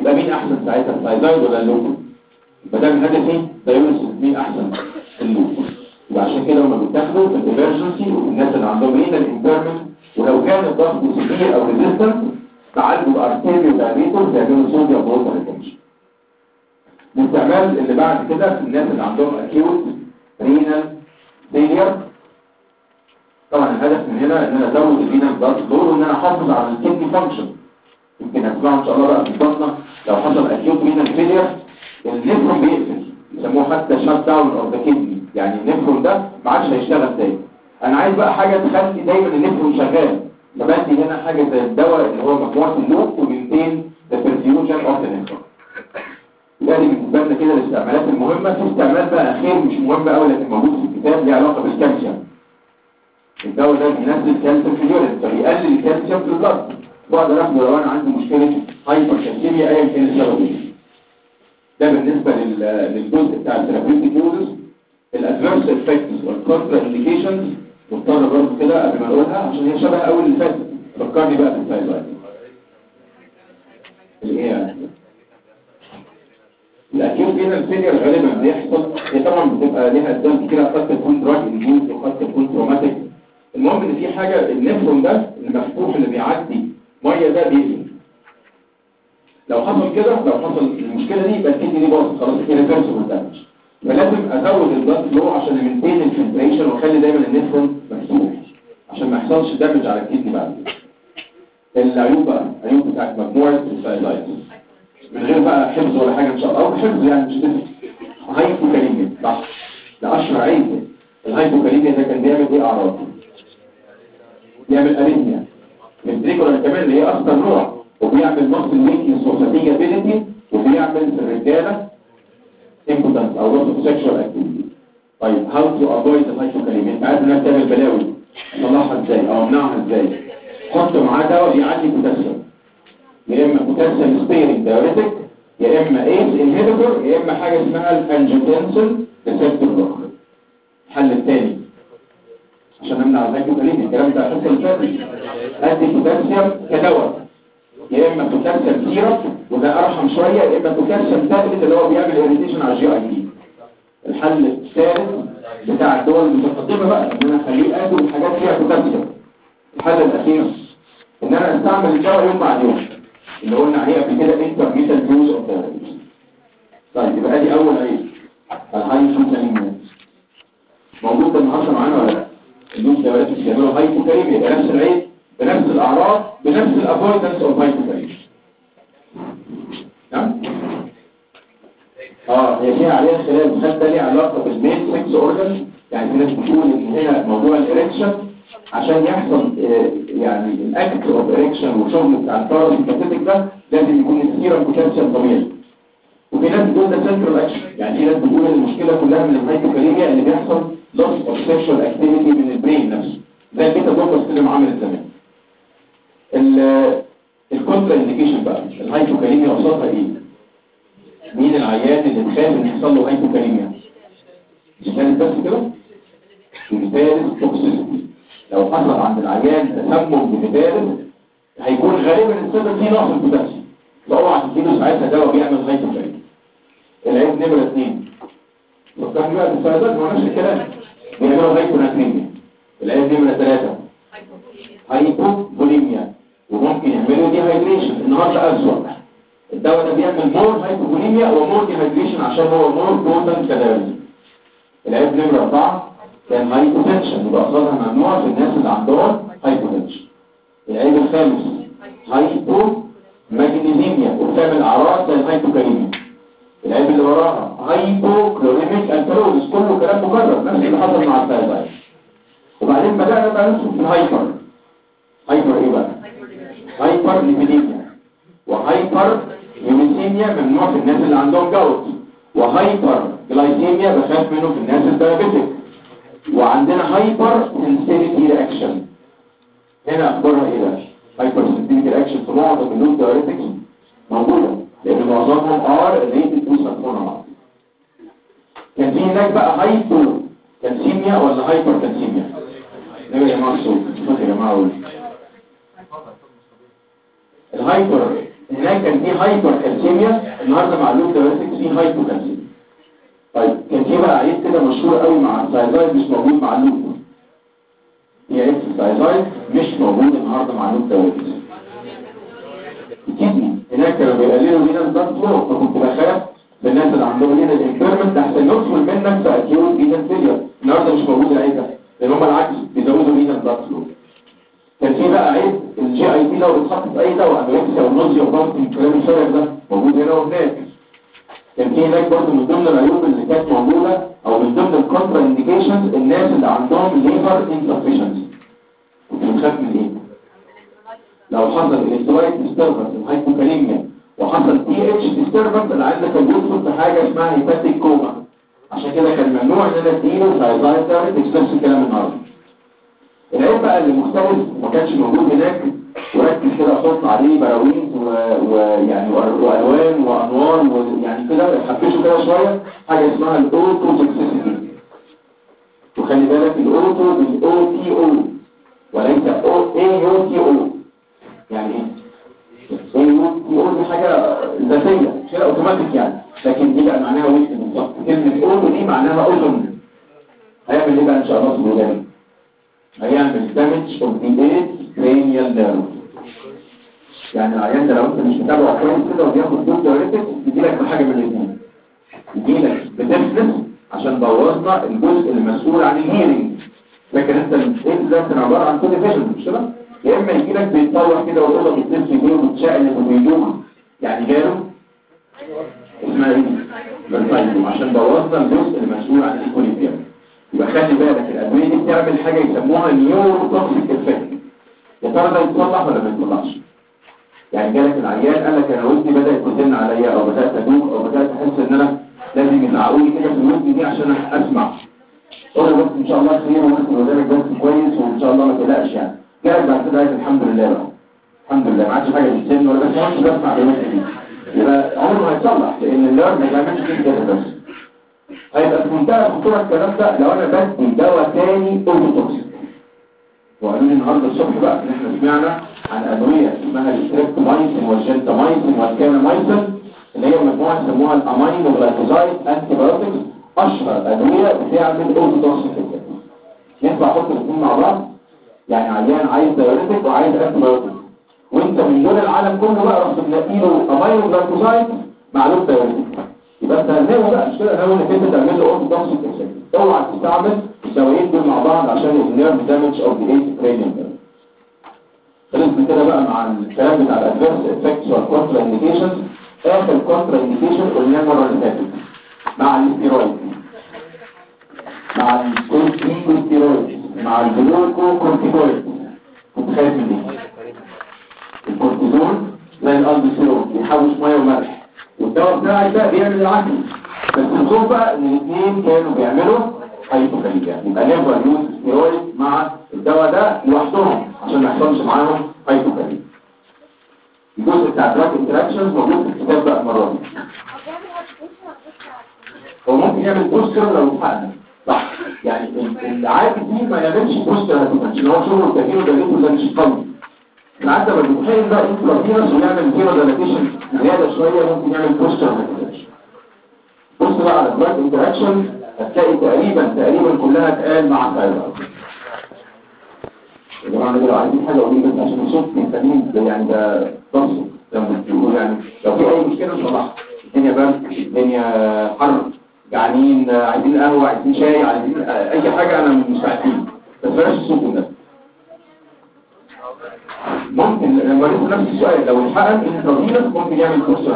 [SPEAKER 1] يبقى مين احسن ساعتها الثايرويد ولا اللوب يبقى ده الهدف ايه دايوريسيس مين احسن اللوب يبقى عشان كده هم بيتاخدوا في الامرجنسي وفي الناس اللي عندهم رينال امبيرمنت ولو كان الضغط سيفير او ريزيستنت تعالجوا بارتيريو دايليتور تعملوا صوديوم ووتر ريتنشن الاستعمال اللي بعد كده في الناس اللي عندهم اكيوت رينال فيلير طبعا الهدف من هنا ان انا ازود الرينال بلاد فلو وان انا احافظ على الكدني فانكشن يمكن هتسمعوا ان شاء الله بقى في البطنه لو حصل اكيوت رينال فيلير النفرون بيقفل يسموه حتى شات داون اوف ذا كدني يعني النفرون ده ما عادش هيشتغل تاني انا عايز بقى حاجه تخلي دايما النفرون شغال فبدي هنا حاجه زي الدواء اللي هو مجموعه اللوب وبنتين ذا برفيوجن اوف ذا نفرون يعني بالنسبه لنا كده الاستعمالات المهمه في استعمال بقى اخير مش مهم قوي لكن موجود في الكتاب ليه علاقه بالكالسيوم الدواء ده بينزل كالسيوم في اليورين فبيقلل الكالسيوم في البلد بقدر اخده لو انا عندي مشكله هايبر كالسيميا ايا كان السبب ايه ده بالنسبه لل- للجزء بتاع الثيرابيوتيك يوزز الادفيرس افكتس والكونترا انديكيشنز مضطر برضه كده قبل ما اقولها عشان هي شبه اول اللي فاتت فكرني بقى بالثايرويد الايه يعني الاكيوت فينال فيلير غالبا بيحصل هي طبعا بتبقى ليها اسباب كتير قد تكون دراج انديوز وقد تكون تروماتيك المهم ان في حاجه النفرون ده المفتوح اللي بيعدي ميه ده بيقفل لو حصل كده لو حصل المشكله دي يبقى الكدني دي باظت خلاص كده ريفرسبل دامج فلازم ازود البلاد فلو عشان امنتين الفلتريشن واخلي دايما النفرون مفتوح عشان ما يحصلش دامج على الكدني بعد كده العيوب بقى العيوب بتاعت مجموعه السايلايتس من غير بقى حفظ ولا حاجة ان شاء الله او حفظ يعني مش تفهم هايبوكاليميا صح ده اشهر عيب الهايبوكاليميا ده كان بيعمل ايه اعراض بيعمل اريثميا الفنتريكولار كمان اللي هي اكثر نوع وبيعمل مصل ويكنس وفاتيجابيلتي وبيعمل في الرجاله امبوتنس او لوس اوف سيكشوال اكتيفيتي طيب هاو تو افويد الهايبوكاليميا انت عارف انها بتعمل بلاوي اصلحها ازاي او امنعها ازاي حط معاه دواء بيعلي بوتاسيوم يا اما بوتاسيوم سبيرنج دايوريتك يا اما ايس انهبيتور يا اما حاجه اسمها الانجيوتنسين ريسبتور بلوكر الحل الثاني عشان امنع الهايبوكاليميا الكلام ده الحصه اللي فاتت ادي بوتاسيوم كدواء يا اما بوتاسيوم سيرب وده ارحم شويه يا اما بوتاسيوم تابلت اللي هو بيعمل اريتيشن على الجي اي دي الحل الثالث بتاع الدول المتقدمه بقى ان انا اخليه اكل حاجات فيها بوتاسيوم الحل الاخير ان انا استعمل الدواء يوم بعد يوم اللي قلنا عليه قبل كده intermittent use of therapies طيب يبقى دي اول عيب الهايبوكاليميا موجود ده النهارده معانا ولا لا اللوز دلوقتي بيعملوا هايبوكاليميا يبقى نفس العيب بنفس الاعراض بنفس الافويدنس اوف هايبوكاليميا نعم اه هي فيها عليها خلاف هل ده ليه علاقه بالمين سكس اورجن يعني في ناس بتقول ان هنا موضوع الاريكشن عشان يحصل آه، يعني الاكت اوف اريكشن وشغل بتاع الباراسيمباتيك ده لازم يكون السيرم بوتاسيوم طبيعي وفي ناس بتقول ده سنترال اكشن يعني في ناس بتقول ان المشكله كلها من الهايبوكاليميا اللي بيحصل لوس اوف سيكشوال اكتيفيتي من البرين نفسه زي البيتا دوكس اللي عملت زمان الكونترا انديكيشن بقى الهايبوكاليميا قصادها ايه مين العيان اللي تخاف ان يحصل له هايبوكاليميا مثال بس كده مثال توكسيسيتي لو حصل عند العيان تسمم بمثال هيكون غالبا السبب فيه نقص البوتاسيوم فاوعى تديله ساعتها دواء بيعمل هايبوكاليميا العيب نمرة اثنين فكرني بقى بالفائدات ما نفس الكلام بيعملوا هايبوناتريميا العيب نمرة ثلاثة هايبوبوليميا وممكن يعملوا دي هايدريشن النهارده أسوأ الدواء ده بيعمل مور هايبوبوليميا ومور دي هايدريشن عشان هو مور بوتنت كالوريز العيب نمرة أربعة كان هايبوتنشن يبقى قصادها ممنوع في الناس اللي عندهم هايبوتنشن العيب الخامس هايبو ماجنيزيميا وبتعمل أعراض زي الهايبوكاليميا العيب اللي وراها هايبو كلوريميك الكالوريز كله كلام مكرر نفس اللي حصل مع الثايرويد وبعدين بدأنا بقى ندخل في الهايبر هايبر ايه بقى هايبر ليبيديميا وهايبر يونيسيميا ممنوع في الناس اللي عندهم جوت وهايبر جلايسيميا بخاف منه في الناس الدايابيتك وعندنا هايبر سنسيتيفيتي رياكشن هنا اخبارها ايه بقى هايبر سنسيتيفيتي رياكشن في معظم اللود دايوريتكس موجوده لان معظمهم ار ريتد تو سلفونامايد كان في هناك بقى هايبو كالسيميا ولا هايبر كالسيميا نبي يا جماعه الصوت صوت يا جماعه قول الهايبر هناك كان في هايبركالسيميا النهارده مع اللوب دايوريتكس في هايبوكالسيميا طيب كان في بقى عيب كده مشهور قوي مع السايزايد مش موجود مع اللوب هي عيب السايزايد مش موجود النهارده مع اللوب دايوريتكس الكدني هناك كانوا بيقللوا لينا الضغط فلو فكنت بخاف بالناس اللي عندهم لينا الانفيرمنت احسن ندخل منك في اكيوت لينا فيلير النهارده مش موجود العيب ده لان هم العكس بيزودوا لينا الضغط فلو كان في بقى عيب الجي اي تي لو اتحط في اي دواء انوركسيا ونوزيا وضغط الكلام الفارغ ده موجود هنا وهناك كان في هناك برضه من ضمن العيوب اللي كانت موجوده او من ضمن الكونترا انديكيشنز الناس اللي عندهم ليفر انسفشنسي كنت بتخاف من ايه؟ لو حصل الكترولايت ديستربنس الهايبوكاليميا وحصل بي اتش ديستربنس اللي عندك كان بيدخل في حاجه اسمها هيباتيك كوما عشان كده كان ممنوع ان انا اديله سايزايد دايركت نفس الكلام النهارده العيب بقى اللي مختلف ما كانش موجود هناك وركز كده احط عليه براويز ويعني والوان وانوار ويعني كده حبيشه كده شويه حاجه اسمها الاوتو توكسيسيتي وخلي بالك الاوتو بالاو تي او وليس او اي يو تي او يعني ايه اي يو تي او دي حاجه ذاتيه كده اوتوماتيك يعني لكن دي بقى معناها ويست بالظبط كلمه اوتو دي معناها اذن هيعمل ايه بقى ان شاء الله في الودان هيعمل دامج اوف ذا ايد cranial nerve يعني العيان ده لو انت مش متابعه كويس كده وبياخد دوب دايركت يجيلك بحاجه من الاثنين يجيلك بديفنس عشان بوظنا الجزء المسؤول عن الهيرنج لكن انت الايد ده كان عباره عن كل فيجن مش كده يا اما يجيلك بيتطور كده والاوضه بتلف ايديه وبتشقلب وبيدوخ يعني جاله اسمها ايه؟ بالفايدو عشان بوظنا الجزء المسؤول عن الايكوليبيوم يبقى خلي بالك الادويه دي بتعمل حاجه يسموها نيورو توكسيك افكت يا ترى ده يتصلح ولا ما يتصلحش يعني جالك العيان قال لك انا ودني بدات تزن عليا او بدات ادوخ او بدات احس ان انا لازم يزعقوني كده في الودن دي عشان اسمع قول بس ان شاء الله خير وانت ودانك بس كويس وان شاء الله ما تقلقش يعني جالك بعد كده قالت الحمد لله بقى الحمد لله ما عادش حاجه بتسن ولا بس ما بسمع بالودن دي يبقى عمره ما هيتصلح لان النيرف ما بيعملش كده بس هيبقى في منتهى الخطوره الكلام ده لو انا بدي دواء تاني اوتوتوكسيك وقالوا لي النهارده الصبح بقى ان احنا سمعنا عن ادويه اسمها الستريبتومايسين والجنتامايسين والكانامايسين اللي هي مجموعه يسموها الامينو جلايكوزايد انتي بايوتكس اشهر ادويه بتعمل اوتوتوكسيك ينفع احط الاثنين مع بعض يعني عيان عايز دايوريتك وعايز انتي بايوتكس وانت من دول العالم كله بقى رحت منقي له امينو جلايكوزايد مع لوب دايوريتك يبقى انت هنلاقي بقى مش كده هنلاقي انك انت تعمل له اوتوتوكسيك افكت اوعى تستعمل الدوايين دول مع بعض عشان النيرف دامج اوف ذا ايت كرينيوم خلصنا كده بقى مع الكلام بتاع الادفيرس افكتس والكونترا انديكيشنز اخر كونترا انديكيشن قلناه المره اللي فاتت مع الاستيرويد مع الكورتيكوستيرويد مع الجلوكو كورتيكويد كنت خايف من ايه الكورتيزون زي الالدوستيرون بيحوش ميه وملح والدواء بتاعي ده بيعمل العكس بس الخوف بقى ان الاثنين كانوا بيعملوا هايبوكاليميا يبقى نيفر يوز ستيرويد مع الدواء ده لوحدهم عشان ما يحصلش معاهم هايبوكاليميا الجزء بتاع دراج انتراكشنز موجود في الكتاب بقى المره دي هو ممكن يعمل بوستر لو اتحقق صح يعني العادي دي ما يعملش بوستر عشان هو شغله كثير ودليله ده مش قوي العادة ما بيتخيل بقى انترافينوس ويعمل فيرو ديلاتيشن زيادة شوية ممكن يعمل بوستر ما تقدرش بص بقى على دراج انتراكشن هتلاقي تقريبا تقريبا كلها اتقال مع الثايرويد يا جماعه لو عايزين حاجه اقول بس عشان الصوت محتاجين يعني ده ضغط زي ما بتقول يعني لو في اي مشكله نصلحها الدنيا برد الدنيا حر جعانين عايزين قهوه عايزين شاي عايزين اي حاجه انا مستعدين بس بلاش الصوت ده ممكن لما نسأل نفس السؤال لو الحقن انترافينوس ممكن يعمل بوستر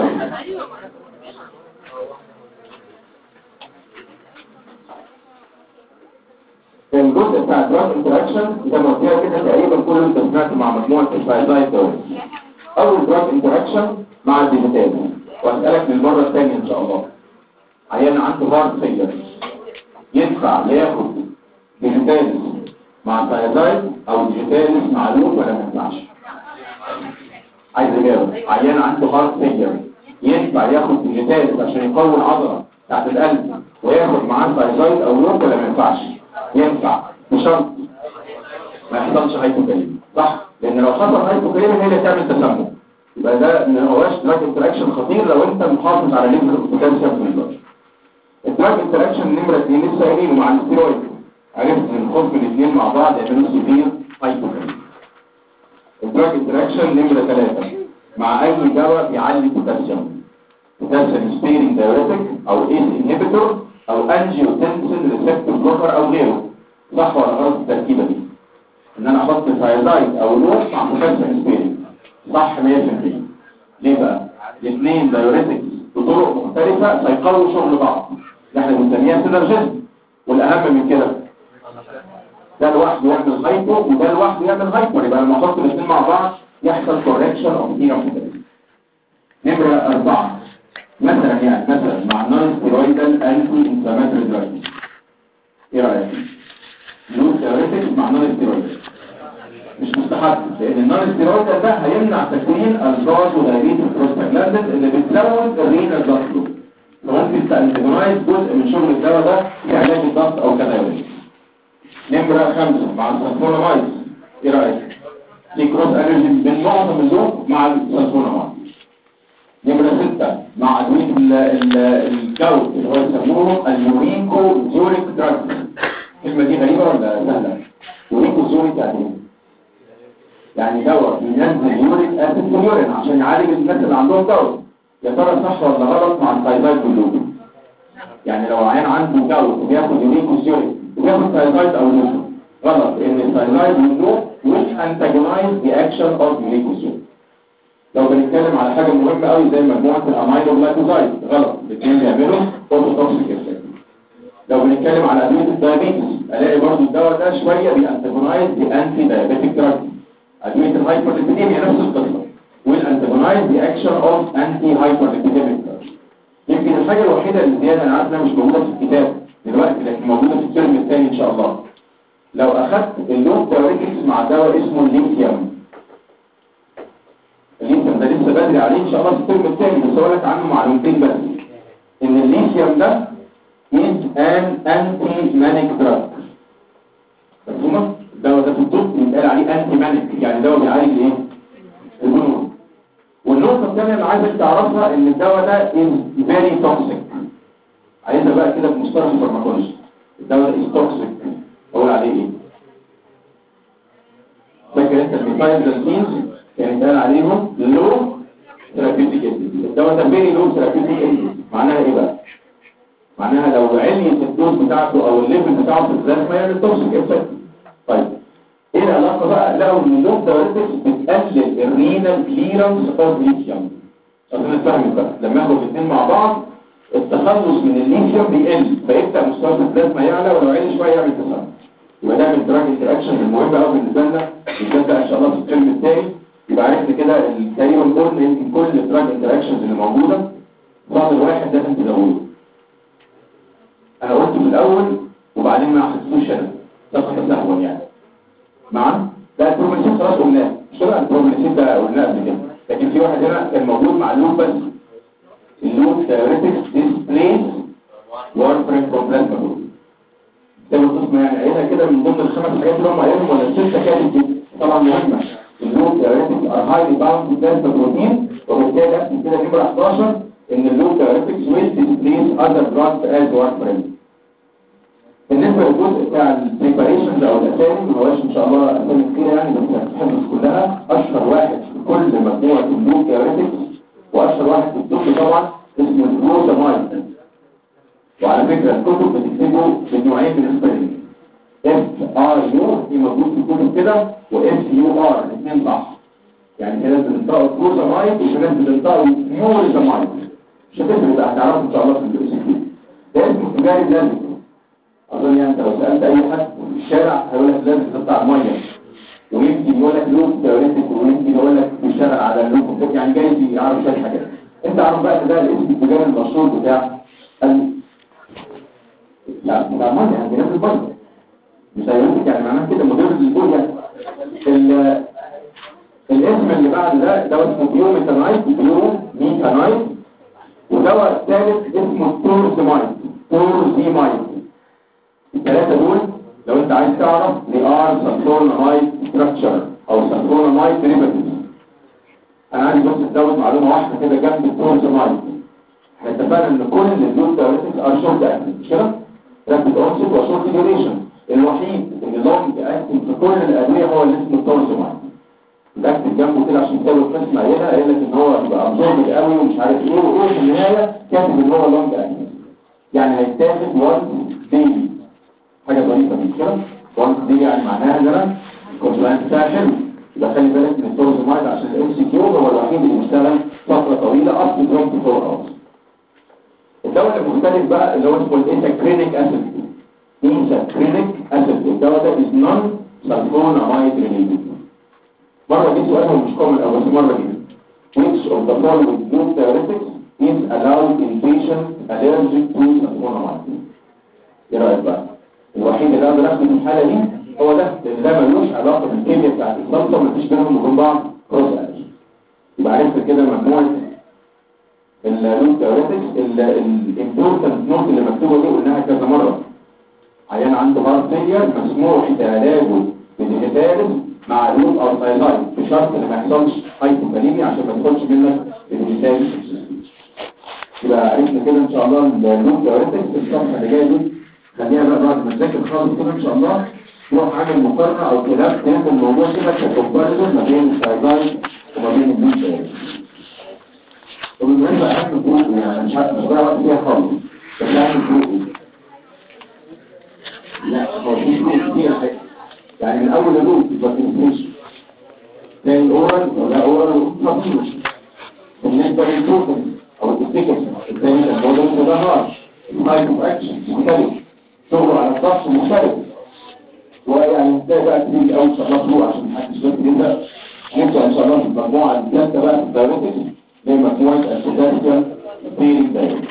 [SPEAKER 1] الجزء بتاع دراج انتراكشن زي ما قلت لك كده تقريبا كل اللي انت سمعته مع مجموعه الفايزايد دول اول دراج انتراكشن مع الديجيتال واسالك للمره الثانيه ان شاء الله عيان عنده هارت فيلر ينفع ياخد ديجيتال مع فايزايد او ديجيتال مع لوب ولا ما ينفعش عايز اجاوب عيان عنده هارت فيلر ينفع ياخد ديجيتال عشان يقوي العضله بتاعت القلب وياخد معاه فايزايد او لوب ولا ما ينفعش ينفع بشرط ما يحصلش هايبوكاليميا صح لان لو حصل هايبوكاليميا هي اللي تعمل تسمم يبقى ده ما هواش دراج انتراكشن خطير لو انت محافظ على ليفل البوتاسيوم في البلد الدراج انتراكشن نمره 2 لسه قايلينه مع الستيرويد عرفت ان الخوف من الاثنين مع بعض يعملوا سيفير هايبوكاليميا الدراج انتراكشن نمره 3 مع اي دواء بيعلي البوتاسيوم بوتاسيوم سبيرنج دايوريتك او ايس انهبيتور او انجيوتنسين ريسبتور بلوكر او غيره صح ولا غلط التركيبه دي ان انا احط ثايرويد او لوح مع بوتاسيوم سبيرنج صح 100% ليه بقى الاثنين دايوريتكس بطرق مختلفه فيقووا شغل بعض اللي احنا بنسميها سينرجيزم والاهم من كده ده لوحده يعمل هايبو وده لوحده يعمل هايبر يبقى لما احط الاثنين مع بعض يحصل كوركشن اوف هيرم نمره أربعة مثلا يعني مثلا مع نون ستيرويدال انتي انفلاماتوري دراج ايه رايك لو ثيوريتكس مع نون ستيرويدال مش مستحب لان النون ستيرويدال ده هيمنع تكوين الفاز ودايريت البروستاجلاندين اللي بتزود الرينال ضغط فممكن تانتجونايز جزء من شغل الدواء ده في علاج الضغط او كذا يوريك نمرة خمسة مع السلفونامايد ايه رأيك؟ في كروس انرجي من معظم اللوب مع السلفونامايد نمرة ستة مع أدوية ال- ال- الجود اللي هو يسموهم اليوريكو زوريك دراج الكلمة دي غريبة ولا سهلة؟ يوريكو زوريك يعني ايه؟ يعني دواء بينزل يوريك اسيد في اليورين عشان يعالج الناس اللي عندهم دواء يا ترى صح ولا غلط مع الثايرويد باللوب يعني لو عيان عنده جود وبياخد يوريكو زوريك وبياخد ثايرويد او لوب غلط لان الثايرويد واللوب which antagonize the action of يوريكو زوريك لو بنتكلم على حاجة مهمة قوي زي مجموعة الامينو جلايكوزايد غلط الاثنين بيعملوا اوتوتوكسيك افكت لو بنتكلم على ادوية الدايابيتس الاقي برضو الدواء ده شوية بيانتاجونايز بانتي دايابيتيك دراج ادوية الهايبرليبيديميا نفس القصة والانتاجونايز دي اكشن اوف انتي هايبرليبيديميك دراج يمكن الحاجة الوحيدة اللي زيادة انا عارف انها مش موجودة في الكتاب دلوقتي لكن موجودة في الترم الثاني ان شاء الله لو اخدت اللوب دايوريتكس مع دواء اسمه الليثيوم الليثيوم ده لسه بدري عليه ان شاء الله في الترم الثاني بس اقول لك عنه معلومتين بس ان الليثيوم ده is an anti-manic drug مفهومه الدواء ده في الطب بيتقال عليه انتي مانيك يعني دواء بيعالج ايه الجنون والنقطه الثانيه اللي عايزك تعرفها ان الدواء ده is very toxic عايزها بقى كده بمصطلح الفارماكولوجي الدواء ده is toxic اقول عليه ايه فاكر انت الميثايلزانتينز كان يتقال عليهم لو ثيرابيوتيك الدواء ده فيري لو ثيرابيوتيك معناها ايه بقى معناها لو عليت الدوز بتاعته او الليفل بتاعه في البلازما يعمل توكسيك افكت طيب ايه العلاقه بقى لو اللوب دايوريتكس بتقلل الرينال كليرنس اوف ليثيوم عشان نفهم بقى لما اخد الاثنين مع بعض التخلص من الليثيوم بيقل فيبدا مستوى البلازما يعلى ولو عالي شويه يعمل تسمم يبقى ده من الدراج انتراكشن المهم قوي بالنسبه لنا بالذات بقى ان شاء الله في الترم الثاني يبقى عرفنا كده ال- تقريبا كل يمكن كل الدراج انتراكشنز اللي موجوده فاضل واحد لازم تزوده انا قلت في الاول وبعدين ما حسيتوش انا سقط سهوا يعني معا ده البروميسين خلاص قلناه مش كده البروميسين ده قلناه قبل كده لكن في واحد هنا كان موجود مع اللوب بس اللوب ثيوريتكس ديسبليس وارفرين فروم بلازما جروب ده القسم يعني قايلها كده من ضمن الخمس حاجات اللي هم قايلهم ولا السته كانت دي طبعا مهمه اللوب ثيوريتكس ار هايلي باوند بلازما بروتين وبالتالي اكتب كده نمره 11 ان اللوب ثيوريتكس ويل ديسبليس اذر دراجز از وارفرين بالنسبة للجزء بتاع البريباريشن او الاسامي ما هواش ان شاء الله اسامي كتير يعني بس هتحفظ كلها اشهر واحد في كل مجموعة اللوب ثيوريتكس واشهر واحد في الطب طبعا اسمه الجلوتامايد وعلى فكرة الكتب بتكتبه بالنوعين من الاسبرين اف ار يو دي موجود في الكتب كده واف يو ار الاثنين صح يعني في ناس بتنطقوا جلوتامايد وفي ناس بتنطقوا يوريتامايد مش هتفرق بقى هتعرفوا ان شاء الله في الاس ده اسمه تجاري لازم اظن يعني انت لو سالت اي حد في الشارع هيقول لك لازم تقطع الميه ويمكن يقول لك لوب تيوريتك ويمكن يقول لك بيشتغل على اللوب يعني جاي يعرف شويه حاجات انت عارف بقى إن ده الاسم التجاري المشهور بتاع ال... لا بتاع الميه يعني بينزل الميه مش هيوريتك يعني معناه كده مدير البول يعني ال... الاسم اللي بعد ده ده اسمه بيوميتانايت بيوميتانايت ودواء الثالث اسمه تورزمايد تورزيمايد الثلاثة دول لو انت عايز تعرف they are sulfonamide structure او sulfonamide derivatives انا عايز بس ازود معلومه واحده كده جنب التورسمايد احنا اتفقنا ان كل اللود دايوريتكس ار شورت اكتنج مش كده رابيد اونست وشورت ديوريشن الوحيد اللي لونج اكتنج في كل الادويه هو اللي اسمه التورسمايد الاكتنج جنبه كده عشان تساوي قسم عينه قايل لك ان هو بيبقى ابزورب قوي ومش عارف ايه وايه في النهايه كاتب ان هو لونج اكتنج يعني هيتاخد وانس ديلي حاجه ظريفه مش كده وانس ديلي يعني معناها ان انا الكونسولانت بتاعي حلو يبقى خلي بالك من التورسمايد عشان الام سي كيو هو الوحيد اللي بيشتغل فتره طويله اب تو 24 اورز الدواء المختلف بقى اللي هو اسمه الانتاكرينيك اسيد انتاكرينيك اسيد الدواء ده از نون سلفونامايد ريليتد مره جه سؤال هو مش كومن او بس مره جه which of the following group diuretics is allowed in patients allergic to sulfonamide ايه رايك بقى الوحيد اللي اقدر اخده في الحاله دي هو ده لان ده ملوش علاقه بالكيمياء بتاعت الصلصه ومفيش بينهم وبين بعض كروس الرجي يبقى عرفت كده مجموعه اللوت تيوريتكس الامبورتنت نوت اللي مكتوبه دي قلناها كذا مره عيان عنده هارت فيلير مسموح علاجه بالهيتالز مع لوت او ثايلايد بشرط ان ما يحصلش هايبوكاليميا عشان ما تدخلش منك الهيتالز يبقى عرفنا كده ان شاء الله اللوت تيوريتكس الصفحه اللي جايه دي خليها بقى بعد ما نذاكر خالص كده ان شاء الله نروح عامل مقارنه او خلاف تاخد الموضوع كده ككومباريزون ما بين الثايلايد وما بين اللوت تيوريتكس وبالمناسبة أهم فوق يعني مش عارف مش ضايع وقت فيها خالص بس أهم فوق لا هو في فوق كتير حاجة يعني من أول الروت ما تنسيش زي الأورال ولا أورال وطبيعي بالنسبة للفوكس أو التفكس الثاني ده هو ده ده هارش التايب اوف اكشن مختلف شغله على الضغط مختلف ويعني ده بقى كتير قوي ان شاء الله فوق عشان محدش بس يبدا نبدا ان شاء الله في المجموعه الثالثه بقى في الدايركتس زي مجموعة البوتاسيوم بيري دايركت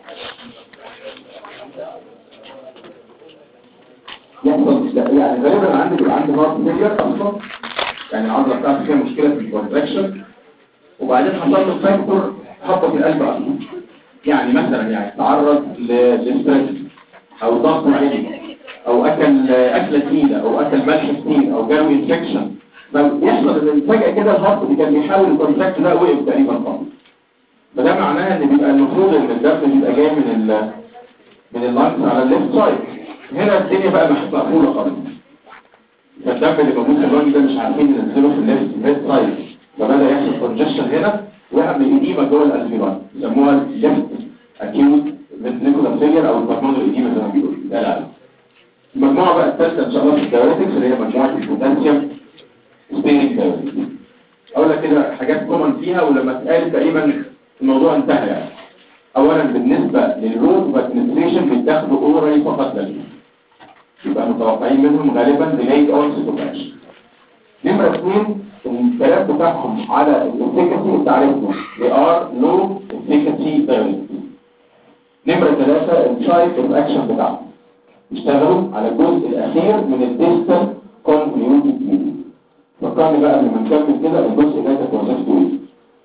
[SPEAKER 1] يحصل يعني غالبا عندي بيبقى عندي هارت فيلير اصلا يعني العضله بتاعتي فيها مشكله في الكونتراكشن وبعدين حصل له فاكتور هبط القلب اصلا يعني مثلا يعني تعرض لستريس او ضغط عالي او اكل اكله تقيله او اكل ملح كتير او جاله انفكشن فيحصل ان فجاه كده الهارت اللي كان بيحاول الكونتراكت ده وقف تقريبا خالص فده معناه ان بيبقى المفروض ان الدم بيبقى جاي من ال من اللانكس على الليفت سايد هنا الدنيا بقى مقفوله خالص فالدم اللي موجود في اللانج ده مش عارفين ينزله في الليفت هيد سايد فبدا يحصل كونجكشن هنا ويعمل ايديما جوه الالفيرون يسموها ليفت اكيوت فينتريكولار فيلير او البلمونري ايديما زي ما بيقولوا ده العلم المجموعه بقى الثالثه ان شاء الله في الدايوريتكس اللي هي مجموعه البوتاسيوم سبيرنج دايوريتكس اقول لك كده حاجات كومن فيها ولما اتقال تقريبا الموضوع انتهى يعني اولا بالنسبه للروت فادمنستريشن بيتاخدوا اورالي فقط لا يبقى متوقعين منهم غالبا ديلايد اونست اوف اكشن نمره اثنين الكلام بتاعهم على الافيكاسي انت عارفهم they are low efficacy diuretics نمره ثلاثه التايب اوف اكشن بتاعهم يشتغلوا على الجزء الاخير من الديستال كونفليوتد ميديا فكرني بقى لما نكمل كده الجزء ده كانت وظيفته ايه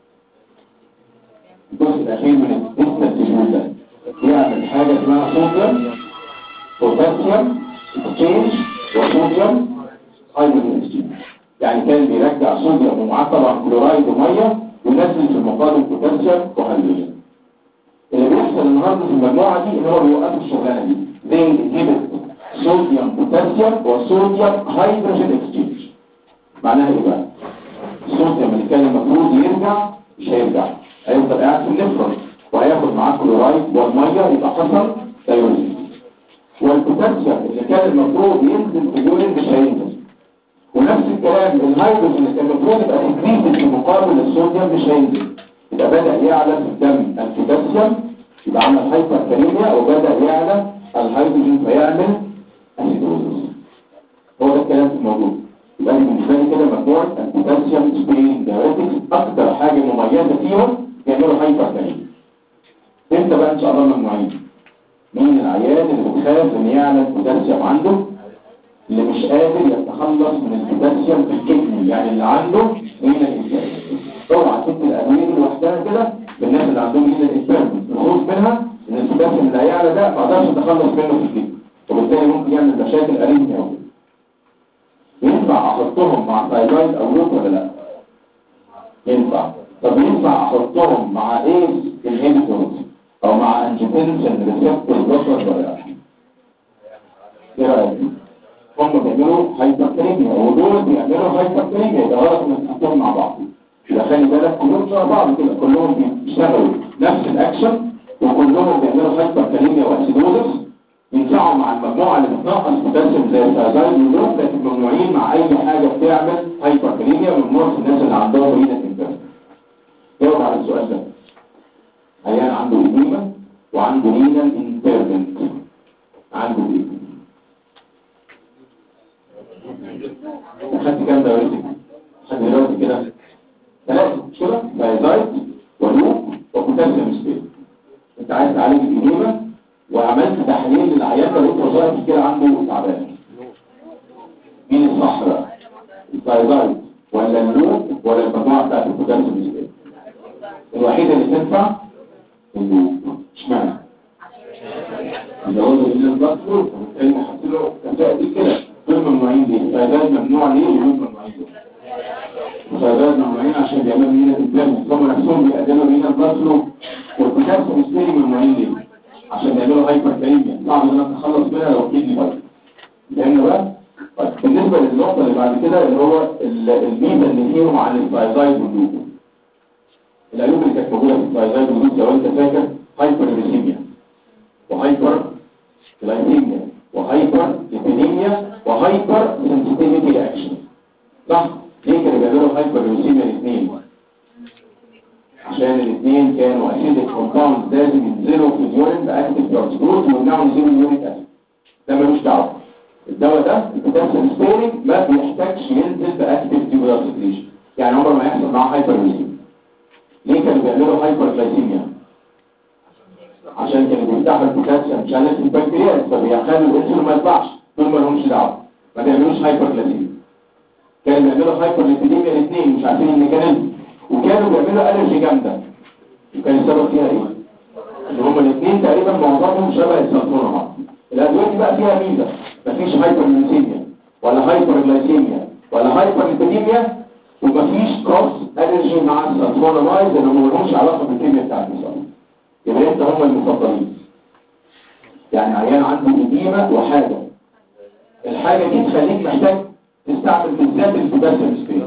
[SPEAKER 1] الجزء الأخير من الديستال ده يعمل حاجة اسمها صوديوم بوتاسيوم اكسشينج وصوديوم هيدروجين اكسشينج يعني كان بيرجع صوديوم ومعاه طبعا كلورايد وميه وينزل في المقابل بوتاسيوم وهيدروجين اللي بيحصل النهارده في المجموعه دي ان هو بيوقف الشغلانه دي زي انهبت صوديوم بوتاسيوم وصوديوم هيدروجين اكسشينج معناها ايه بقى؟ الصوديوم اللي كان المفروض يرجع مش هيرجع هيفضل قاعد في النفرون وهياخد معاه كلورايد والميه يبقى حصل دايوريز والبوتاسيوم اللي كان المفروض ينزل في اليورين مش هينزل ونفس الكلام الهيدروجين اللي كان المفروض يبقى تكريس في مقابل الصوديوم مش هينزل يبقى بدا يعلى في الدم البوتاسيوم يبقى عمل هايبر كاليميا وبدا يعلى الهيدروجين فيعمل اسيدوزس هو ده الكلام في الموضوع يبقى بالنسبه لي كده مجموعه البوتاسيوم سبرين دايوريتكس اكتر حاجه مميزه فيهم يعملوا هايبر كاليميا امتى بقى ان شاء الله ممنوعين مين العيان اللي بتخاف ان يعلى البوتاسيوم عنده اللي مش قادر يتخلص من البوتاسيوم في الكدني يعني اللي عنده مين الانسان اوعى تكتب الادويه دي لوحدها كده بالناس اللي عندهم مين الانسان الخوف منها ان البوتاسيوم اللي هيعلى ده ما اقدرش اتخلص منه في الكدني وبالتالي ممكن يعمل مشاكل قريبه قوي ينفع احطهم مع ثايرويد او لوك ولا لا ينفع طب ينفع احطهم مع ايس انهبيتورز او مع انجيوتنسن ريسبتور بلوكر ولا لا؟ ايه رايك؟ هم بيعملوا هايبرتريميا ودول بيعملوا هايبرتريميا يبقى غلط انك تحطهم مع بعض يبقى خلي بالك كلهم شبه بعض كده كلهم بيشتغلوا نفس الاكشن وكلهم بيعملوا هايبرتريميا واسيدوزس ينفعوا مع المجموعه اللي بتنقص بوتاسيوم زي الفازايد والدول لكن ممنوعين مع اي حاجه بتعمل هايبرتريميا ممنوع في الناس اللي عندهم رينا انفيرس جاوب على السؤال ده عيان عنده إديمة وعنده رينال انترمنت عنده ايه خدت كام دلوقتي خدت دلوقتي كده ثلاثة مش كده فايزايت ولوب وبوتاسيوم سبيل انت عايز تعالج الإديمة وعملت تحليل للعيان ده لقيت وظائف كده عنده تعبان مين الصح بقى الفايزايت ولا اللوب ولا المجموعة بتاعت البوتاسيوم سبيل الوحيدة اللي تنفع اللوب اشمعنى الجواز اللي الضغط وبالتالي نحط له كفاءة دي كده دول ممنوعين ليه؟ فايدات ممنوع ليه ودول ممنوعين ليه؟ فايدات ممنوعين عشان بيعملوا مينا البلازما هم نفسهم بيقدموا مينا الضغط والبوتاسيوم السيري ممنوعين ليه؟ عشان بيعملوا هايبر كاليميا صعب ان انا اتخلص منها لو كيدني بايظ فهمنا بقى؟ طيب بالنسبة للنقطة اللي بعد كده اللي هو الميزة اللي فيهم عن الفايزايد واللوب العيوب اللي كانت موجودة في الفايزايد واللوب لو انت فاكر هايبر ليسيميا وهايبر جلايسيميا وهايبر ليبيديميا وهايبر سنسيتيفيتي رياكشن صح ليه كانوا بيعملوا هايبر ليسيميا الاثنين عشان الاثنين كانوا اسيدك كومباوند لازم ينزلوا في اليورين باكتيف ترانسبورت ويمنعوا نزول اليوريك اسيد ده ملوش دعوه الدواء ده البوتاسيوم سبيرنج ما بيحتاجش ينزل باكتيف تيوبولار سكريشن يعني عمره ما يحصل معاه هايبر ليسيميا ليه كانوا بيعملوا هايبر جلايسيميا عشان كانوا بيفتحوا البوتاسيوم شانل في البنكرياس فبيخلوا الانسولين ما يطلعش دول ما لهمش دعوه ما بيعملوش هايبر جلايسيميا كانوا بيعملوا هايبر ليبيديميا الاثنين مش عارفين الميكانيزم وكانوا بيعملوا الرجي جامده وكان السبب فيها ايه؟ ان هما الاثنين تقريبا معظمهم شبه السلطونه الادويه دي بقى فيها ميزه مفيش هايبر ليسيميا ولا هايبر جلايسيميا ولا هايبر ليبيديميا ومفيش كروس الرجي مع السلطونامايز اللي ما لهمش علاقه بالكيمياء بتاعت الانسان يبقى انت هم المفضلين يعني عيان عنده إديمة وحاجة الحاجة دي تخليك محتاج تستعمل بالذات البوتاسيوم سبيس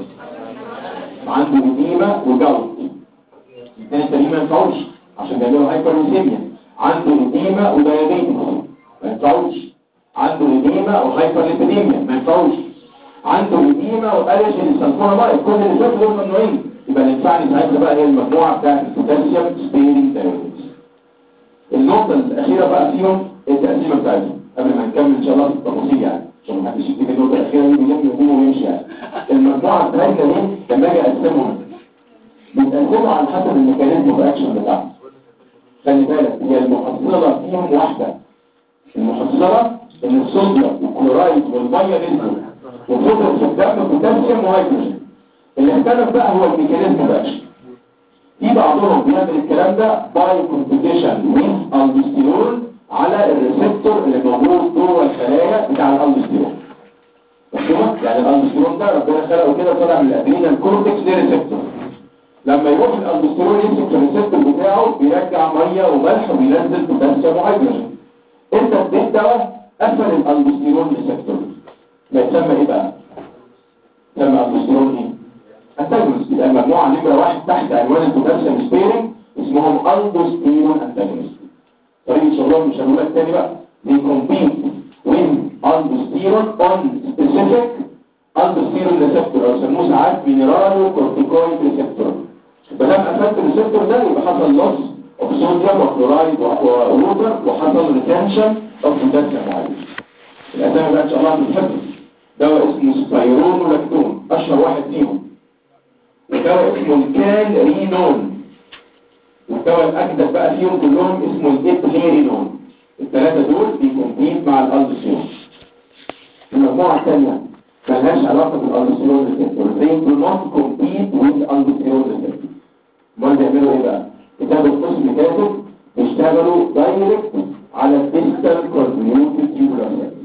[SPEAKER 1] عنده إديمة وجوت الاثنين التانيين ما ينفعوش عشان بيعملوا هايبرليسيميا عنده إديمة وديابيتس ما ينفعوش عنده إديمة وهايبرليبيديميا ما ينفعوش عنده إديمة وألرجي للسلفونامايد كل اللي شافوا دول ممنوعين يبقى اللي ينفعني ساعتها بقى هي المجموعة بتاعت البوتاسيوم سبيرنج دايوريتس النقطة الأخيرة بقى فيهم التقسيمة بتاعتهم قبل ما نكمل إن شاء الله في التفاصيل يعني عشان ما حدش يكتب النقطة الأخيرة دي بيلم يقوم ويمشي يعني المجموعة بتاعتنا دي لما أجي أقسمهم بيتقسموا على حسب الميكانيزم اوف اكشن بتاعهم خلي بالك هي المحصلة فيهم واحدة المحصلة ان الصوديوم والكلورايد والمية نزلوا وفضل في الدم بوتاسيوم وهيدروجين اللي اختلف بقى هو الميكانيزم اوف اكشن في بعضهم بيعمل الكلام ده باي كومبيتيشن ويز الدوستيرون على الريسبتور اللي موجود جوه الخلايا بتاع الالدوستيرون مفهومه يعني الالدوستيرون ده ربنا خلقه كده طالع من الادرينال كورتكس لريسبتور لما يروح الالدوستيرون يمسك في الريسبتور بتاعه بيرجع ميه وملح وبينزل بوتاسيوم وهيدروجين انت اديت دواء قفل الالدوستيرون ريسبتور ما يسمى ايه بقى؟ يسمى الالدوستيرون ايه؟ انتاجونست يبقى المجموعة نمرة واحد تحت عنوان البوتاسيوم سبيرنج اسمهم الدوستيرون انتاجونست طريقة شغلهم مش هنقول لك تاني بقى they compete with aldosterone on specific aldosterone receptor او يسموه ساعات مينرالو كورتيكويد ريسبتور فلما قفلت الريسبتور ده يبقى حصل لوس اوف صوديوم وكلورايد وووتر وحصل ريتنشن اوف بوتاسيوم وهيدروجين الاسامي بقى ان شاء الله هتتحفظ دواء اسمه سبايرون ولاكتون اشهر واحد فيهم ودواء اسمه الكان رينون والدواء الأجدد بقى فيهم كلهم اسمه الإبليرينون الثلاثة دول بيكمبيت مع الألدوستيرون المجموعة الثانية ملهاش علاقة بالألدوستيرون ريسبتور they do not compete with الألدوستيرون ريسبتور امال بيعملوا ايه بقى؟ كتاب القسم كاتب بيشتغلوا دايركت على الديستال كونفيوتد تيوبولار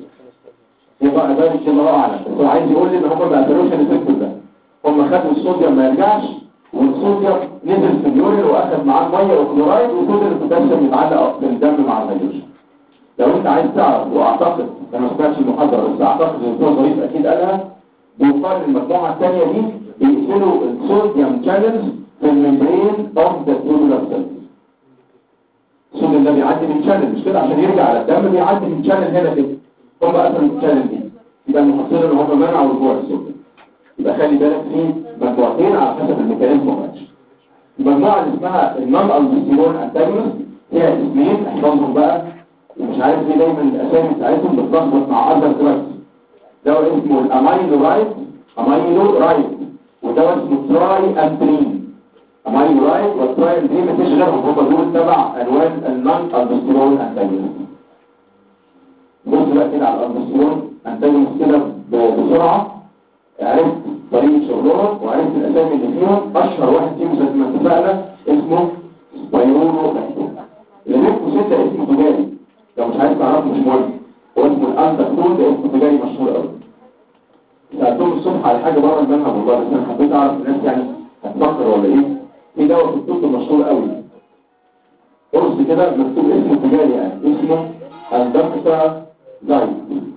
[SPEAKER 1] يبقى ده مش الله اعلم بس هو عايز يقول لي ان هم ما قدروش الريسبتور ده هم خدوا الصوديوم ما يرجعش والصوديوم نزل في اليورين واخد معاه ميه وكلورايد وفضل البوتاسيوم يتعلق في الدم مع الهيدروجين لو انت عايز تعرف واعتقد انا ما سمعتش المحاضره بس اعتقد ان الدكتور ظريف اكيد قالها بيقال المجموعه الثانيه دي بيقفلوا الصوديوم شانلز في الممبرين اوف ذا تيوبولار سيلز الصوديوم ده بيعدي من شانل مش كده عشان يرجع على الدم بيعدي من شانل هنا كده هم قفلوا الشانل دي يبقى المحصله ان هم منعوا رجوع الصوديوم يبقى خلي بالك في مجموعتين على حسب الميكانيزم ماتش المجموعه اللي اسمها النون الدوستيرون انتاجونست فيها اسمين احفظهم بقى ومش عارف ليه دايما الاسامي بتاعتهم بتلخبط مع اذر دراجز دواء اسمه الاميلو رايت اميلو رايت ودواء اسمه تراي انترين اميلو رايت والتراي انترين مفيش غيرهم هم دول تبع الوان النون الدوستيرون انتاجونست بص بقى كده على الالدوستيرون انتاجونست كده ب- بسرعه عرفت طريقة شغلهم وعرفت الأسامي اللي فيهم أشهر واحد فيهم زي ما اتفقنا اسمه سبايرونو لاكتون اللي بينكم ستة اسمه تجاري لو مش عايز تعرفه مش مهم هو اسمه الأندكتون ده اسمه تجاري مشهور قوي سألتهم الصبح على حاجة بره المنهج والله بس أنا حبيت أعرف الناس يعني هتفكر ولا إيه في دواء في الطب مشهور قوي قرص كده مكتوب اسمه تجاري يعني اسمه الدكتا زايد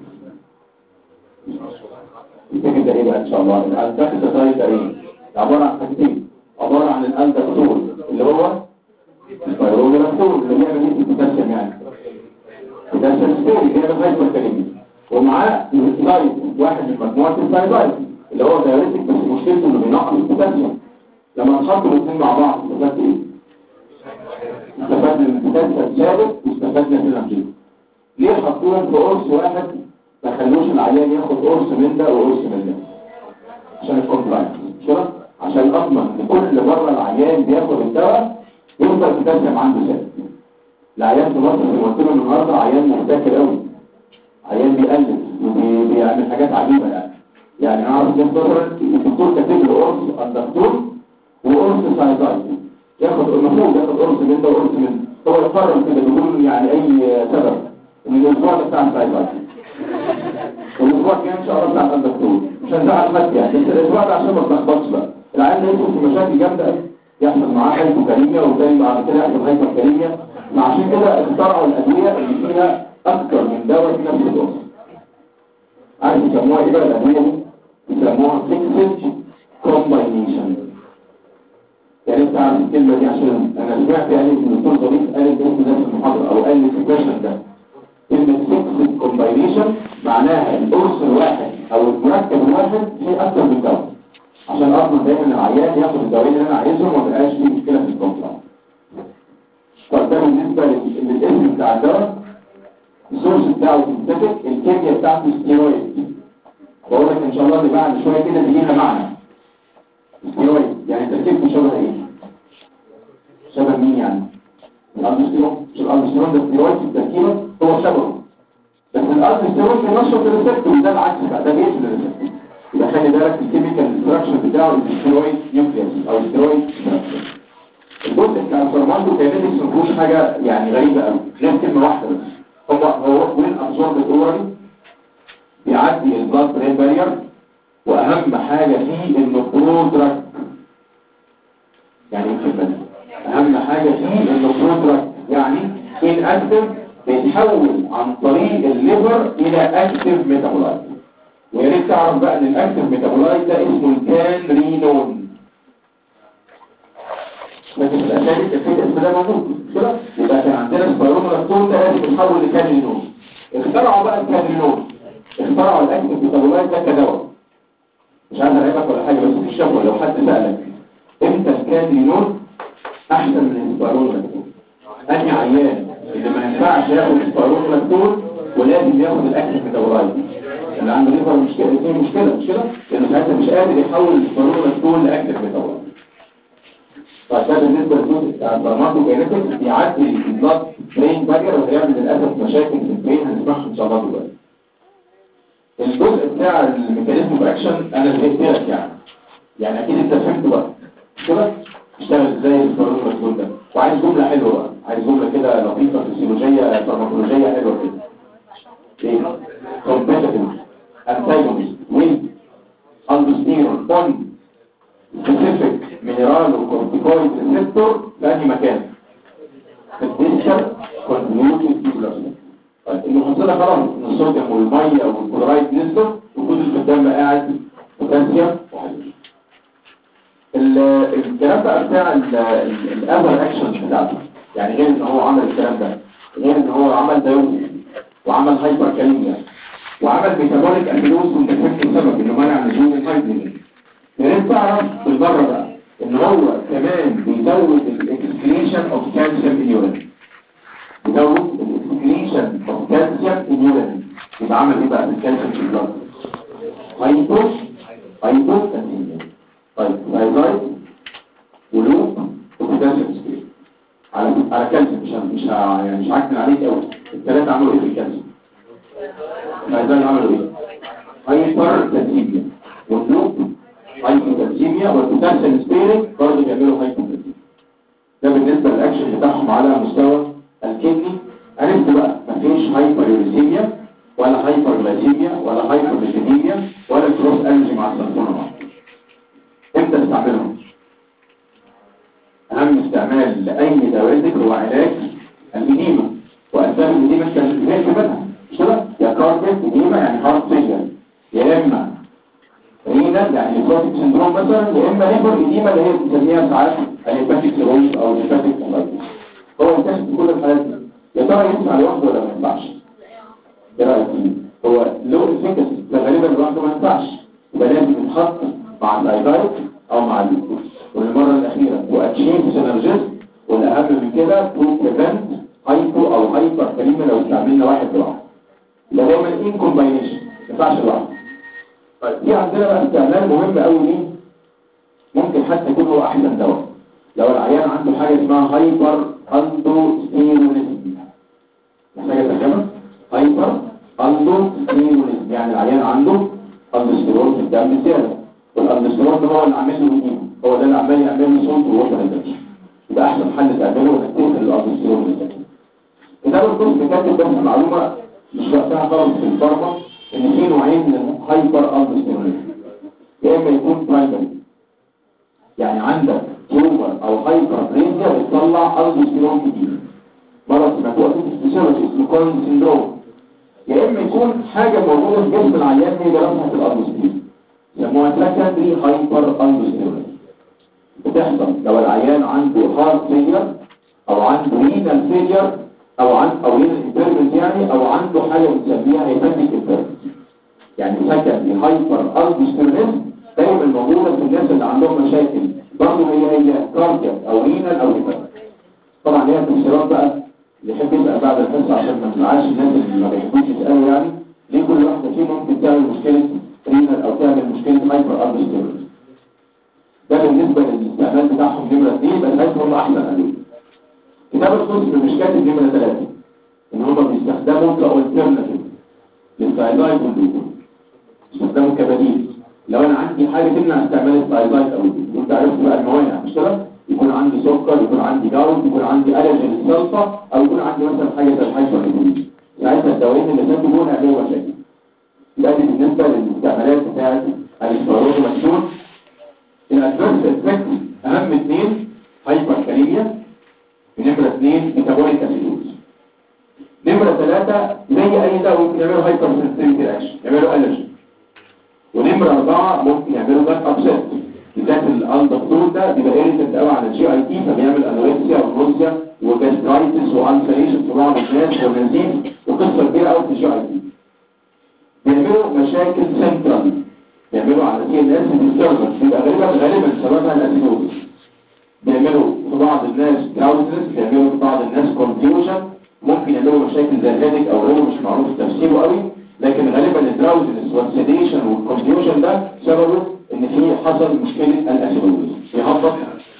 [SPEAKER 1] الفكر ده ايه بقى ان شاء الله الالتاكس ده ده ايه عباره عن حاجتين عباره عن الالتاكسول اللي هو الفيروجرافول اللي بيعمل ايه البوتاسيوم يعني البوتاسيوم ستوري اللي هي الهايبركاليميا ومعاه الزايد واحد من مجموعه الثايرويد اللي هو دايوريتك بس مشكلته انه بينقص البوتاسيوم لما نحطوا الاثنين مع بعض استفدت ايه؟ استفدنا من البوتاسيوم ثابت واستفدنا من الانجيل ليه حطوهم في قرص واحد ما خلوش العيان ياخد قرص من ده وقرص من ده عشان الكومبلاينس مش كده عشان اضمن ان كل مره العيان بياخد الدواء يفضل البوتاسيوم عنده ثابت العيان في مصر زي ما قلت لهم النهارده عيان محتكر قوي عيان بيقلب وبيعمل حاجات عجيبه يعني يعني اعرف ناس مثلا الدكتور كاتب له قرص الدكتور وقرص سايزايد ياخد المفروض ياخد قرص من ده وقرص من ده هو يقرر كده بدون يعني اي سبب ان الاسبوع ده بتاع السايزايد والاسبوع الجاي ان شاء الله بتاع الدكتور مش هنزعل حد يعني بس الاسبوع ده عشان ما تلخبطش بقى العيان ده يدخل في مشاكل جامده قوي يحصل معاه هايبوكاليميا وتاني بعد كده يحصل هايبوكاليميا عشان كده اخترعوا الادويه اللي فيها اكتر من دواء في نفس الدوز عارف يسموها ايه بقى الادويه دي؟ يسموها فيكسد كومباينيشن يعني انت عارف الكلمه دي عشان انا سمعت يعني ان الدكتور ظريف قال الاسم ده في المحاضره او قال الاكسبريشن ده كلمه فيكسد كومباينيشن معناها القرص الواحد او المركب الواحد فيه اكتر من دواء عشان اضمن دايما العيان ياخد الدواء اللي انا عايزهم وما يبقاش فيه مشكله في الكونترا طب ده بالنسبه لل- للاسم بتاع الدواء السورس بتاعه سنتيتك الكيمياء بتاعته ستيرويد بقول لك ان شاء الله اللي بعد شويه كده دي ليها معنى ستيرويد يعني تركيبته شبه ايه شبه مين يعني الالدوستيرون مش الالدوستيرون ده ستيرويد في التركيبه هو شبهه بس الالدوستيرون بينشط الريسبتور وده العكس بقى ده بيقتل الريسبتور يبقى خلي بالك الكيميكال ستراكشر بتاعه الستيرويد نيوكليوس او ستيرويد ستراكشر الجزء بتاع الفارماكو كاينيتكس ما فيهوش حاجه يعني غريبه قوي غير كلمه واحده بس هو هو وين ابزورب اورالي بيعدي البلاد برين بارير واهم حاجه فيه انه برودراج يعني ايه الكلمه دي اهم حاجه فيه انه برودراج يعني ان اكتف بيتحول عن طريق الليفر الى اكتف ميتابولايت ويا ريت تعرف بقى ان الاكتف ميتابولايت ده اسمه الكانرينون لكن في الاسامي كان في الاسم ده موجود مش كده يبقى كان عندنا سبايرومولاكتون ده لازم يتحول لكانرينون اخترعوا بقى الكانرينون اخترعوا الاكتف ميتابولايت ده كدواء مش عايز اعرفك ولا حاجه بس في الشفوه لو حد سالك امتى الكانرينون احسن من السبايرومولاكتون انهي عيان اللي ما ينفعش ياخد سبايرومولاكتون ولازم ياخد الاكتف ميتابولايت اللي عنده ليفر مشكله فيه مشكله مش كده لانه ساعتها مش قادر يحول السبايرومولاكتون لاكتف ميتابولايت طيب ده بالنسبه للجزء بتاع الفارماكوجينيتكس بيعدي البلاد برين بارير وهيعمل للاسف مشاكل في البرين هنسمعها ان شاء الله دلوقتي الجزء بتاع الميكانيزم اوف اكشن انا زهقت لك يعني يعني اكيد انت فهمت بقى مش كده اشتغل ازاي الفارماكولوجي ده وعايز جمله حلوه بقى عايز جمله كده لطيفه فسيولوجيه فارماكولوجيه حلوه كده ايه كومبيتيتيف انتاجونست وين اندوستيرون بوند specific mineral المحصله خلاص ان الصوديوم والميه والكلورايد نزلوا وكل في الدم قاعد بوتاسيوم وهيدروجين ال- الكلام بقى بتاع الاذر اكشنز بتاعته يعني غير ان هو عمل الكلام ده غير ان هو عمل دايوز وعمل هايبر كاليميا وعمل ميتابوليك اميلوز وانت فهمت السبب انه منع نزول الهيدروجين يا ريت تعرف بالمره بقى ان هو كمان بيزود الاكسكريشن اوف كالسيوم ان يورين بيزود الاكسكريشن اوف كالسيوم ان يورين يبقى عمل ايه بقى في الكالسيوم في البلد هايبوش هايبوش كالسيوم طيب لايزايد ولوب وبوتاسيوم سبيل على على كالسيوم مش مش ه- يعني مش عاجبني عليك قوي الثلاثه عملوا ايه في الكالسيوم لايزايد عملوا ايه هايبر كالسيميا واللوب هايبوكالسيميا والبوتاسيوم سبيرنج برضه بيعملوا هايبوكالسيميا ده بالنسبه للاكشن بتاعهم على مستوى الكدني عرفت بقى مفيش هايبريوريسيميا ولا هايبرغلاسيميا ولا هايبرليبيديميا ولا كروس الجي مع السلفونامايد امتى استعملهم اهم استعمال لاي دوالك هو علاج الإديمة واسباب الإديمة كان زي منها مش كده يا كارديك إديمة يعني هارت فيلر يا اما رينال يعني نيفروتيك سندروم مثلا يا اما ليفر إديمة اللي هي بنسميها ساعات الهيباتيك سيرويد او الهيباتيك سيرويد هو ينتشر في كل الحالات دي يا ترى ينفع لوحده ولا ما ينفعش ايه رايك فيه هو لو افيكاسي فغالبا لوحده ما ينفعش يبقى لازم يتحط مع اللايفايت او مع الليكوز والمره الاخيره واتشيف سينرجيست والاهم من كده تو بريفنت هايبو او هايبر كلمه لو استعملنا واحد لوحده يبقى دايما ان كومباينيشن ما ينفعش لوحده طيب في عندنا بقى استعمال مهم قوي ليه ممكن حتى يكون هو احسن دواء لو العيان عنده حاجه اسمها هايبر اندوستيرونيزم محتاجه ترجمه هايبر اندوستيرونيزم يعني العيان عنده اندوستيرون في الدم زياده والاندوستيرون ده هو اللي عامل له إديمة. هو ده اللي عمال يعمل له صوت ووتر ريتنشن يبقى احسن حل تعمله انك تقتل الاندوستيرون ده كتاب الكورس كاتب بس معلومه مش وقتها خالص في الفارما ان في نوعين من الهايبر اندوستيرونيزم يا اما يكون برايمري يعني عندك تيومر او هايبر بريزيا بتطلع اندوستيرون كتير مرض سمعتوها في الفسيولوجي اسمه كولن سيندروم يا اما يكون حاجه موجوده في جسم العيان هي جرامها في الاندوستيرون يسموها سكندري هايبر اندوستيرون بتحصل لو العيان عنده هارت فيلير او عنده رينال فيلير او عن او رينال امبيرمنت يعني او عنده حاجه بنسميها هيباتيك امبيرمنت يعني سكندري هايبر اندوستيرون دايما موجوده في الناس اللي عندهم مشاكل برضه هي هي كاردياك او رينال او هيباتيك طبعا هي تفسيرات بقى اللي يحب يسال بعد الحصه عشان ما نزعلش الناس اللي ما بيحبوش يسالوا يعني ليه كل واحده فيهم ممكن تعمل مشكله رينال او تعمل مشكله هايبر اندوستيرون ده بالنسبه للاستعمال بتاعهم نمره 2 بس لازم هم احسن ادويه كتاب القسم مش كاتب نمره 3 ان هم بيستخدموا كالترناتيف للسايلايت واللوكول بيستخدموا كبديل لو انا عندي حاجه تمنع استعمال السايلايت او اللوكول وانت عرفت بقى الموانع مش كده يكون عندي سكر يكون عندي جاوز يكون عندي الرجين السلطه او يكون عندي مثلا حاجه زي الهايبر ساعتها الدوايين اللي فاتوا دول هيعملوا مشاكل يبقى دي بالنسبه للاستعمالات بتاعت الاستيرويد مكسور الادفيرس افكت اهم اثنين هايبر كاليميا ونمره اثنين ميتابوليك اسيدوز نمره ثلاثه زي اي دواء ممكن يعملوا هايبر سنسيتيفيتي اكشن يعملوا الرجي ونمره اربعه ممكن يعملوا باك ابسيت بالذات الالدكتور ده بيبقى ايريتنت قوي على الجي اي تي فبيعمل انوركسيا ونوزيا وجاسترايتس والسريشن في بعض الناس ونزيف وقصه كبيره قوي في الجي اي تي بيعملوا مشاكل سنترال بيعملوا على سي ان اس ديستربنس بيبقى غالبا غالبا سببها الاسيدوز بيعملوا في بعض الناس دراوزنس بيعملوا في بعض الناس كونفيوجن ممكن يعملوا مشاكل زي الهيدك او غيره مش معروف تفسيره قوي لكن غالبا الدراوزنس والسيديشن والكونفيوجن ده سببه ان في حصل مشكله الاسيدوز بيهبط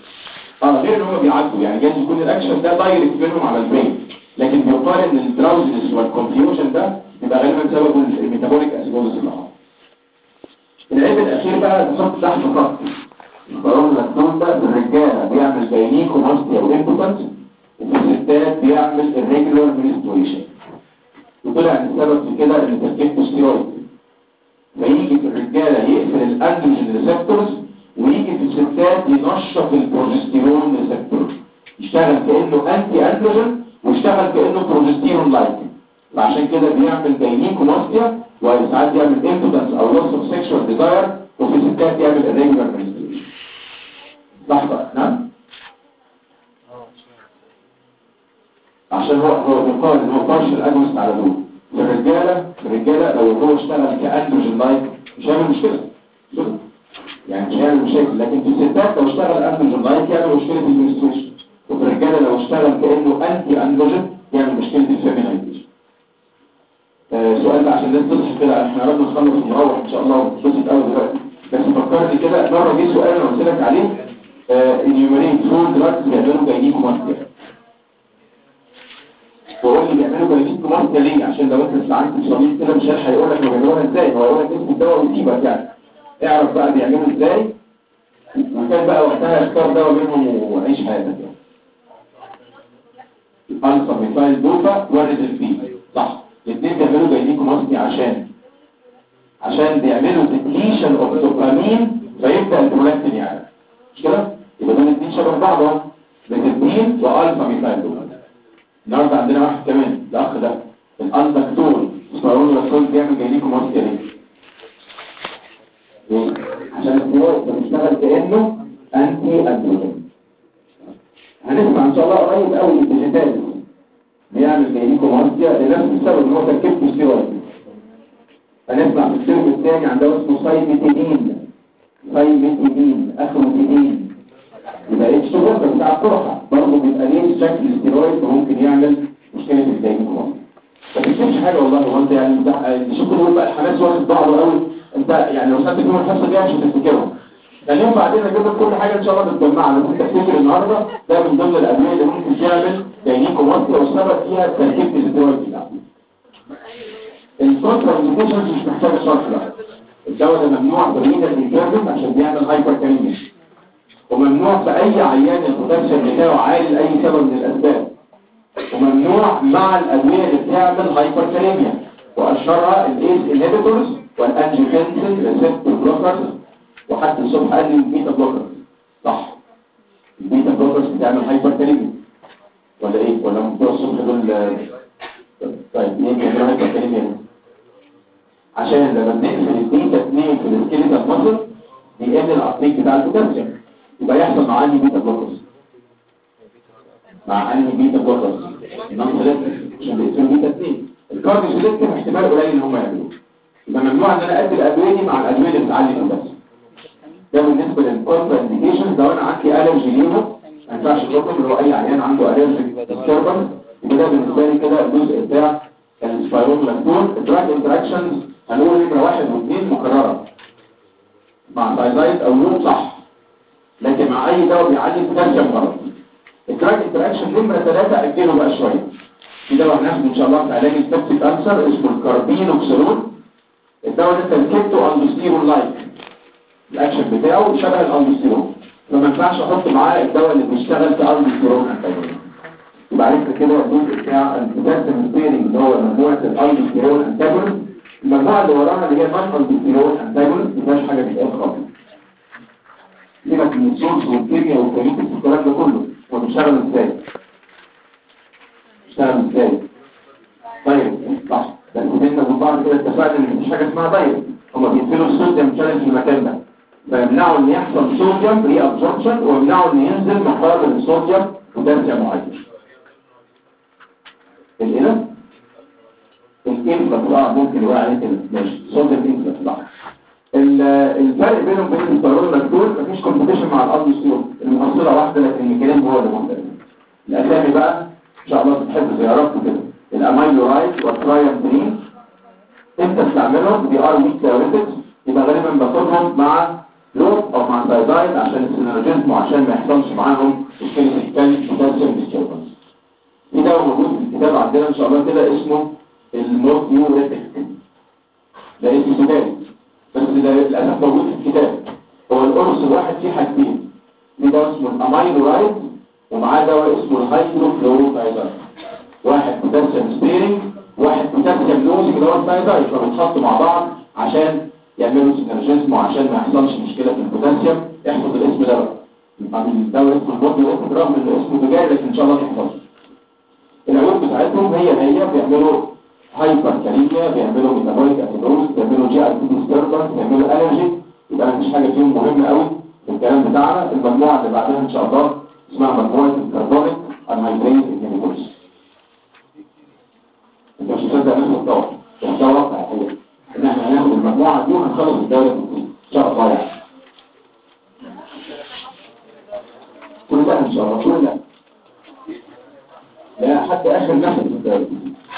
[SPEAKER 1] اه غير ان هم بيعدوا يعني جايز يكون الاكشن ده دايركت منهم على البرين لكن بيقال ان الدراوزنس والكونفيوجن ده بيبقى غالبا سببه الميتابوليك اسيدوز اللي حصل العيب الاخير بقى نحط تحت خط القرار اللاكتون ده في الرجاله بيعمل جاينيكو ماستيا وامبوتنس وفي الستات بيعمل الريجولار منستريشن وطلع ان السبب في كده ان تركيبه ستيرويد فيجي في الرجاله يقفل الاندروجين ريسبتورز ويجي في الستات ينشط البروجستيرون ريسبتور يشتغل كانه انتي اندروجين ويشتغل كانه بروجستيرون لايك فعشان كده بيعمل جاينيكوماستيا وساعات بيعمل امبوتنس او لوس اوف سيكشوال ديزاير وفي ستات يعمل irregular menstruation لحظة نعم عشان هو هو بيقال ان هو بارشل اجونست على دول في الرجاله في الرجاله لو هو اشتغل كاندروجين لايك مش هيعمل مشكله مش كده؟ يعني مش هيعمل مشاكل لكن في الستات لو اشتغل اندروجين لايك يعمل مشكله في المنستريشن وفي الرجاله لو اشتغل كانه انتي اندروجين يعمل مشكله الفيمينايزيشن آه سؤال بقى عشان الناس تصحى كده احنا قربنا نخلص ونروح ان شاء الله ونتبسط قوي دلوقتي بس فكرني كده مره جه سؤال انا قلت لك عليه انيوميريت فور دراجز بيعملوا جاينيكو ماركر وقول لي بيعملوا جاينيكو ماركر ليه عشان لو انت استعنت بصديق كده مش هيقول لك بيعملوها ازاي هو هيقول لك اسم الدواء ويسيبك يعني اعرف بقى بيعملوا ازاي وكان بقى وقتها اختار دواء منهم وعيش حياتك يعني الفا ميثايل دوفا والريدلفين صح الاثنين بيعملوا جاينيكو ماركر عشان عشان بيعملوا ديبليشن اوف دوبامين فيبدا البرولاكتين يعني مش كده يبقى دول الاثنين شبه بعض اهو ريدلفين والفا ميثايل دوفا النهارده عندنا واحد كمان الاخ ده الانتاكتول سبارون لاكتول بيعمل جايليكو ماسكه ليه؟ ليه؟ عشان السيروس بيشتغل كانه انتي اندروجين هنسمع ان شاء الله قريب قوي الديجيتال بيعمل جايليكو ماسكه لنفس السبب ان هو تركيبته ستيرويد هنسمع في السيرك الثاني عن دواء اسمه سايميتيدين سايميتيدين اخروتيدين يبقى اتش بوكر بتاع القرحة برضه بيبقى ليه شكل استيرويد وممكن يعمل مشكلة الجاينيكوماس ما تكتبش حاجة والله هو انت يعني انت شوف كل بقى الحماس واخد بعضه قوي انت يعني لو خدت فيهم الحصة دي مش هتفتكرهم خليهم بعدين اجيب لك كل حاجة ان شاء الله متجمعة لو انت تفتكر النهارده ده من ضمن الادوية اللي ممكن تعمل جاينيكوماس والسبب فيها تركيب الاستيرويد بتاعها الكونترا انديكيشنز مش محتاجة شرح لا الدواء ده ممنوع بريد الانترفنت عشان بيعمل هايبر كاليميا وممنوع في اي عيان البوتنشال بتاعه عالي لاي سبب من الاسباب وممنوع مع الادويه اللي بتعمل هايبركاليميا واشهرها الايز انهبيتورز والانجيوتنسين ريسبتور بلوكرز وحتى الصبح قال لي البيتا بلوكرز صح البيتا بلوكرز بتعمل هايبركاليميا ولا ايه ولا بتوع الصبح دول طيب ليه بيعملوا هايبركاليميا عشان لما بنقفل البيتا 2 في السكيليتال ماسل بيقل العقلية بتاع البوتنشال يبقى يحصل مع انهي بيتا بلوكرز مع انهي بيتا بلوكرز النون سيلكتيف عشان بيقسموا بيتا 2 الكارديو سيلكتيف احتمال قليل ان هم يعملوه يبقى ممنوع ان انا ادي الادويه دي مع الادويه اللي بتعلي البوتنشال ده بالنسبه للكونترا انديكيشنز لو انا عندي الرجي ليهم ما ينفعش اطلقهم اللي هو اي عيان عنده الرجي ديستربنس يبقى ده بالنسبه لي كده الجزء بتاع السبايرون لاكتون الدراج انتراكشنز هنقول نمره واحد واثنين مكرره مع سايزايد او نوم صح لكن مع اي دواء بيعلي البوتنشال غلط الدراج انتراكشن نمره ثلاثة اجله بقى شويه في دواء هناخده ان شاء الله في علاج السبتيك انسر اسمه الكاربينوكسيرون الدواء ده تركيبته اندوستيرون لايك الاكشن بتاعه شبه الاندوستيرون فما ينفعش احط معاه الدواء اللي بيشتغل في اندوستيرون انتاجونست يبقى عرفت كده الجزء بتاع البوتنشال ستيرنج اللي هو مجموعه الاندوستيرون انتاجونست المجموعه اللي وراها اللي هي نون اندوستيرون انتاجونست ما فيهاش حاجه بتتقال خالص سيبك من السورس والكيمياء والكيميكس والكلام ده كله هو بيشتغل ازاي بيشتغل ازاي طيب صح بس انت من بعض كده اتفقنا ان مفيش حاجه اسمها دايت هما بينزلوا الصوديوم تشالنج في المكان ده فيمنعوا ان يحصل صوديوم ري ابزوربشن ويمنعوا ان ينزل مقدار الصوديوم بوتنسيوم معين الاله الانفلكس اه ممكن يوقع عليه كده ماشي صوديوم انفلكس صح الفرق بينهم وبين الستيرون واللاكتون مفيش كومبيتيشن مع الالدوستيرون المحصله واحده لكن الميكانيزم هو اللي مختلف الاسامي بقى ان شاء الله تحب زياراتكم كده الاميلورايد والترايمترين امتى استعملهم دي ار ويك ثيوريتكس يبقى غالبا باخدهم مع لوب او مع سايدايد عشان السينرجيزم وعشان ما يحصلش معاهم مشكله الكالي بوتاسيوم ديستربنس في دواء موجود في الكتاب عندنا ان شاء الله كده اسمه المورفيوريتك ده اسم سوداني بس ده للأسف موجود في الكتاب هو القرص الواحد فيه حاجتين في دواء اسمه الاميلورايد ومعاه دواء اسمه الهيدروفلوروتايزر واحد بوتاسيوم سبيرنج واحد بوتاسيوم لوزنج اللي هو الثايزايد فبيتحطوا مع بعض عشان يعملوا سينرجيزم وعشان ما يحصلش مشكله في البوتاسيوم يحفظ الاسم ده بقى يبقى من الدواء اسمه المورفيوريتك رغم ان اسمه تجاري لكن ان شاء الله تحفظه العيوب بتاعتهم هي هي بيعملوا هايبر كاليميا بيعملوا ميتابوليك اسيدوز بيعملوا جي اي تي ديستربنس بيعملوا الرجي يبقى مفيش حاجه فيهم مهمه قوي في الكلام بتاعنا المجموعه اللي بعدها ان شاء الله اسمها مجموعه الكربونيك انهيدريت انهيبيتورز انت مش مصدق نفسك طبعا بس ده واقع الحقيقه ان احنا هناخد المجموعه دي وهنخلص الدوره دي ان شاء الله يعني كل ده ان شاء الله كل ده لا حتى اخر نفس في الدوره دي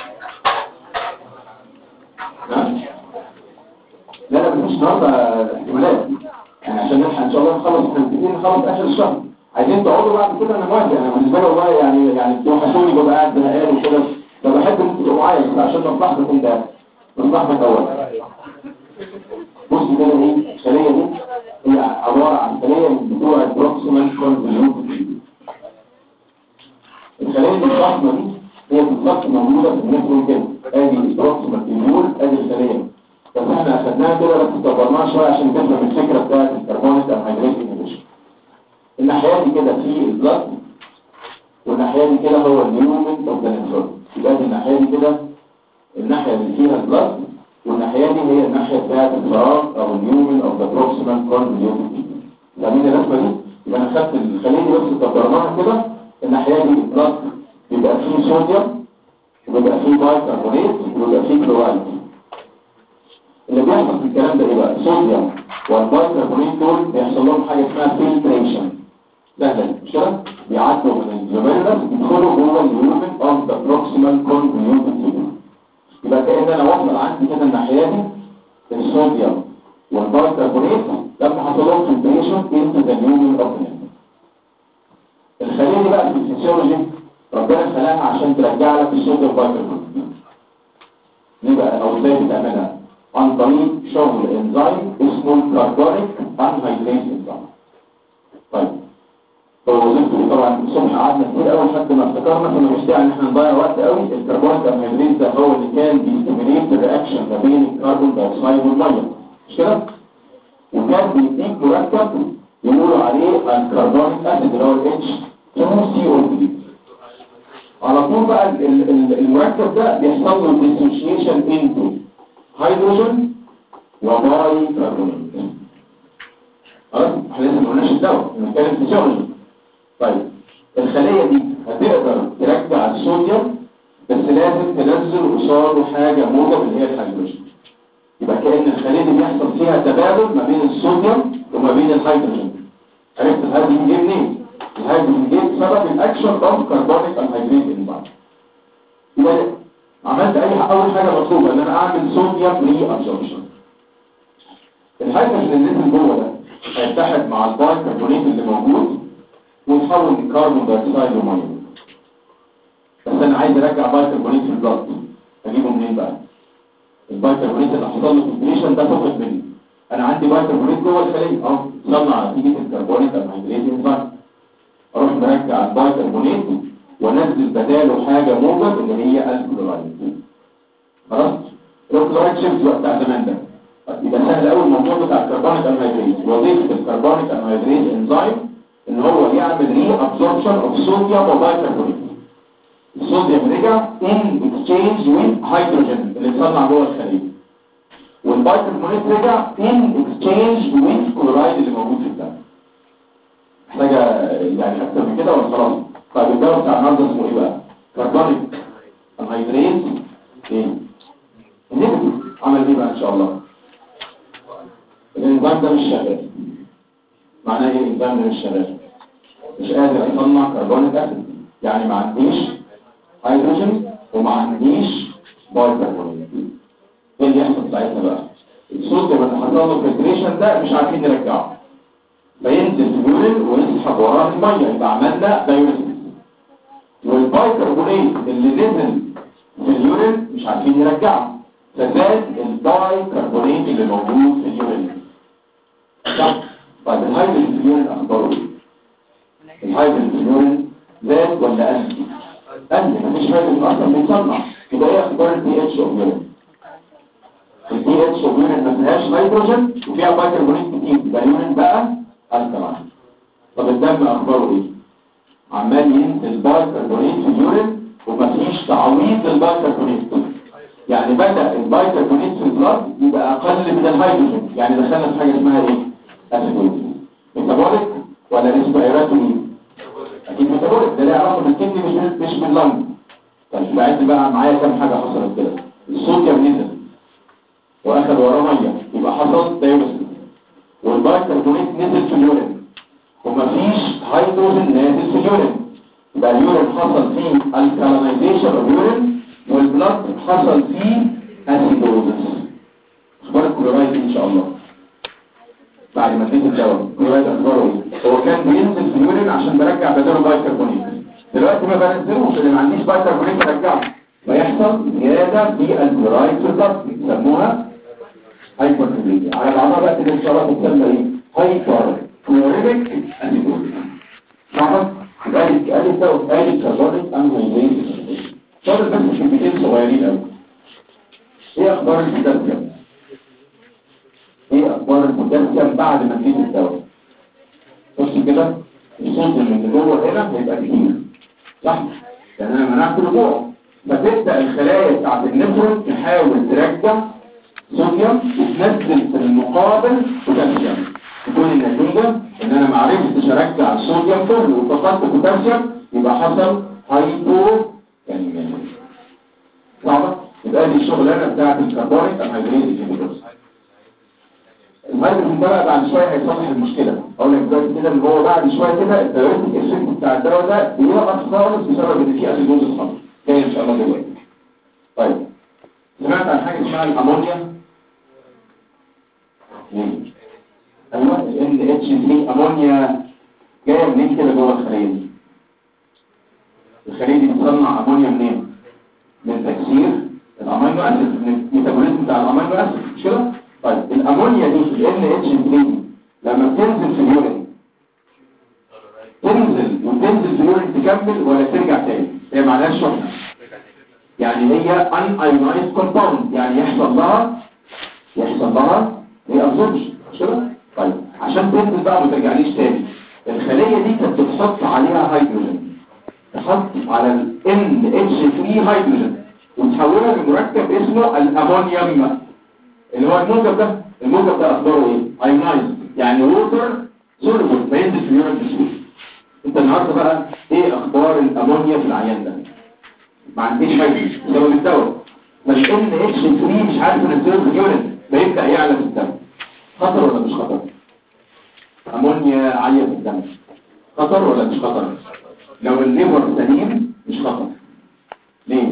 [SPEAKER 1] نعم لا لا مفيش النهارده احتمالات يعني عشان نلحق ان شاء الله نخلص احنا متفقين نخلص اخر الشهر عايزين تقعدوا بعد كده انا موافق انا بالنسبه لي والله يعني يعني توحشوني ببقى قاعد زهقان وكده فبحب انتوا تبقوا معايا بس عشان مصلحتك انت مصلحتك اولا بص كده ايه الخليه دي هي عباره عن خليه من بتوع البروكسيمال كونفوليوتد الخليه دي الضخمه دي هي بالظبط موجوده في النفرون كده ادي البروكسيمال تيبيول ادي الخليه بس احنا اخدناها كده بس كبرناها شويه عشان تفهم الفكره بتاعت الكربونيك انهيدريت انهبيشن الناحيه دي كده في البلد والناحيه دي كده هو النيومن اوف ذا نفرون يبقى دي الناحيه دي كده الناحيه اللي فيها البلد والناحيه دي هي الناحيه بتاعت الفراغ او النيومن اوف ذا بروكسيمال كونفوليوتد فاهمين الرسمه دي يبقى انا خدت الخليه دي بس كبرناها كده الناحيه دي البلد بيبقى فيه صوديوم وبيبقى فيه بايكربونات وبيبقى فيه كلورايد اللي بيحصل في الكلام ده ايه بقى الصوديوم والبايكربونات دول بيحصل لهم حاجه اسمها فلتريشن سهله مش كده بيعدوا من الجلوميرولس يدخلوا جوه اليومن اوف ذا بروكسيمال كونفوليوتد تيوب يبقى كأن انا وصل عندي كده الناحيه دي الصوديوم والبايكربونات لما حصل لهم فلتريشن انتو ذا نيومن اوف ذا الخليه دي بقى في الفسيولوجي ربنا خلقها عشان ترجع لك الصوديوم بايكربونات ليه بقى او ازاي بتعملها عن طريق شغل انزيم اسمه الكربونيك انهيدريز انزيم طيب هو وظيفته طبعا الصبح قعدنا كتير قوي لحد ما افتكرنا كنا مش داعي ان احنا نضيع وقت قوي الكربونيك انهيدريز ده هو اللي كان بيستيميليت الرياكشن ما بين الكربون دايوكسيد والميه مش كده وكان بيديك مركب يقولوا عليه الكربونيك اسيد اللي هو الاتش 2 سي او 3 على طول بقى ال- ال- ال- المركب ده بيحصل له ديسوشيشن انتو هيدروجين وباي كربونات خلاص احنا لسه ما قلناش الدواء بنتكلم فيزيولوجي طيب الخليه دي هتقدر ترجع الصوديوم بس لازم تنزل قصاده حاجه موجب اللي هي الهيدروجين يبقى كأن الخليه دي بيحصل فيها تبادل ما بين الصوديوم وما بين الهيدروجين عرفت الهيدروجين جه منين الهيدروجين جه بسبب الاكشن اوف كربونيك انهيدريت انزيم يبقى عملت اي اول حاجه مطلوبه ان انا اعمل صوديوم ري ابزوربشن الهيدروجين اللي نزل جوه ده هيتحد مع البايكربونات اللي موجود ويتحول لكربون دايوكسيد وميه بس انا عايز ارجع بايكربونات في البلد اجيبه منين بقى البايكربونات اللي حصل له فلتريشن ده فقد مني انا عندي بايكربونات جوه الخليه اه صنع نتيجه الكربونيك انهيدريت انزيم اروح مرجع البايكربونات وانزل بداله حاجه موجب اللي هي الكلورايد خلاص الكلورايد شيفت بقى بتاع زمان ده يبقى سهل قوي الموضوع بتاع الكربونيك انهيدريت وظيفه الكربونيك انهيدريت انزيم ان هو يعمل ري ابسوربشن اوف صوديوم وبايكربونات الصوديوم رجع ان اكسشينج وين هيدروجين اللي اتصنع جوه الخليه والبايكربونات رجع ان اكسشينج وين كلورايد اللي موجود في الدم محتاجه يعني اكتر من كده ولا خلاص طيب الدواء بتاع النهارده اسمه ايه بقى كربونيك انهيدريت ايه النيجاتيف عمل ايه بقى ان شاء الله الانزيم ده مش شغال معناه ايه الانزيم ده مش شغال مش قادر يصنع كربونيك اسيد يعني ما عنديش هيدروجين وما عنديش بايكربونات ايه اللي يحصل ساعتها بقى الصوديوم اللي حصل له فلتريشن ده مش عارفين نرجعه فينزل في اليورين ويسحب وراه الميه يبقى عملنا دايوريسيس والبايكربونات اللي نزل في اليورين مش عارفين نرجعه فزاد البايكربونات اللي موجود في اليورين صح طيب الهيدروجين في اليورين اخباره ايه الهيدروجين في اليورين زاد ولا قل قل مفيش هيدروجين اصلا بيتصنع يبقى ايه اخبار البي اتش اوف يورين البي اتش اوف يورين ما فيهاش هيدروجين وفيها بايكربونات كتير يبقى اليورين بقى الكلاين طب الدم اخباره ايه عمال ينزل بايكربونات في اليورين ومفيش تعويض للبايكربونات يعني بدأ البايكربونات في البلاد يبقى أقل من الهيدروجين يعني دخلنا في حاجة اسمها إيه؟ أسيدوز ميتابوليك ولا ريسبيراتوري؟ أكيد ميتابوليك ده ليه علاقة بالكدني مش مش باللنج طيب يبقى عد بقى معايا كام حاجة حصلت كده الصوديوم نزل وأخذ وراه مية يبقى حصل دايوريسيس والبايكربونات نزل في اليورين ومفيش هيدروجين نازل في اليورين يبقى اليورين حصل فيه الكالينايزيشن اوف يورين والبلد حصل فيه اسيدوزس اخبار الكلورايد ان شاء الله بعد ما اديت الدواء الكلورايد اخباره ايه هو كان بينزل في اليورين عشان برجع بداله بايكربونات دلوقتي ما بنزلوش اللي ما عنديش بايكربونات برجعه فيحصل زياده في الكلورايد في الضغط بيسموها هايبركلوريا على بعضها بقى كده ان شاء الله بتسمى ايه هايبر كلوريك اسيدوزس صح يبقى لي قال ده وقال لي كربونيك انهيدريز فاضل بس كلمتين صغيرين قوي ايه اخبار البوتاسيوم ايه اخبار البوتاسيوم بعد ما تجيب الدواء بص كده الصوت اللي جوه هنا هيبقى كتير صح لان انا منعت الرجوع فتبدا الخلايا بتاعت النفرون تحاول ترجع صوديوم وتنزل في المقابل بوتاسيوم تكون النتيجه ان انا ما عرفتش ارجع الصوديوم كله وفقدت بوتاسيوم يبقى حصل هايبو كاليميا صعبه يبقى دي الشغلانه بتاعت الكربونيك انهيدريز انهبيتورز الهيدروجين ده بقى بعد شويه هيصلح المشكله اقول لك دلوقتي كده ان هو بعد شويه كده الدايوريتيك افكت بتاع الدواء ده بيوقف خالص بسبب ان في اسيدوز خالص جاي ان شاء الله دلوقتي طيب سمعت عن حاجه اسمها الامونيا ليه ايوه ال اتش 3 امونيا جايه منين كده جوه الخليه دي الخليه دي بتصنع امونيا منين من تكسير الامينو اسيد من الميتابوليزم بتاع الامينو اسيد مش كده طيب الامونيا دي في ال اتش 3 لما بتنزل في اليورين تنزل وتنزل في اليورين تكمل ولا ترجع تاني هي معناها شحنه يعني هي ان ايونايز كومباوند يعني يحصل لها يحصل لها هي ابزوربشن مش كده طيب عشان تنزل بقى ما ترجعليش تاني الخليه دي كانت بتحط عليها هيدروجين تحط على ال NH3 هيدروجين وتحولها لمركب اسمه الامونيوم اللي هو الموجب ده الموجب ده اخباره ايه ايونايز يعني ووتر سوليبل فينزل في اليورين بسهوله انت النهارده بقى ايه اخبار الامونيا في العيان ده ما عنديش هيدروجين بسبب الدواء فال NH3 مش عارف ينزله في اليورين فيبدا يعلى في الدم خطر ولا مش خطر امونيا عاليه في الدم خطر ولا مش خطر لو الليفر سليم مش خطر ليه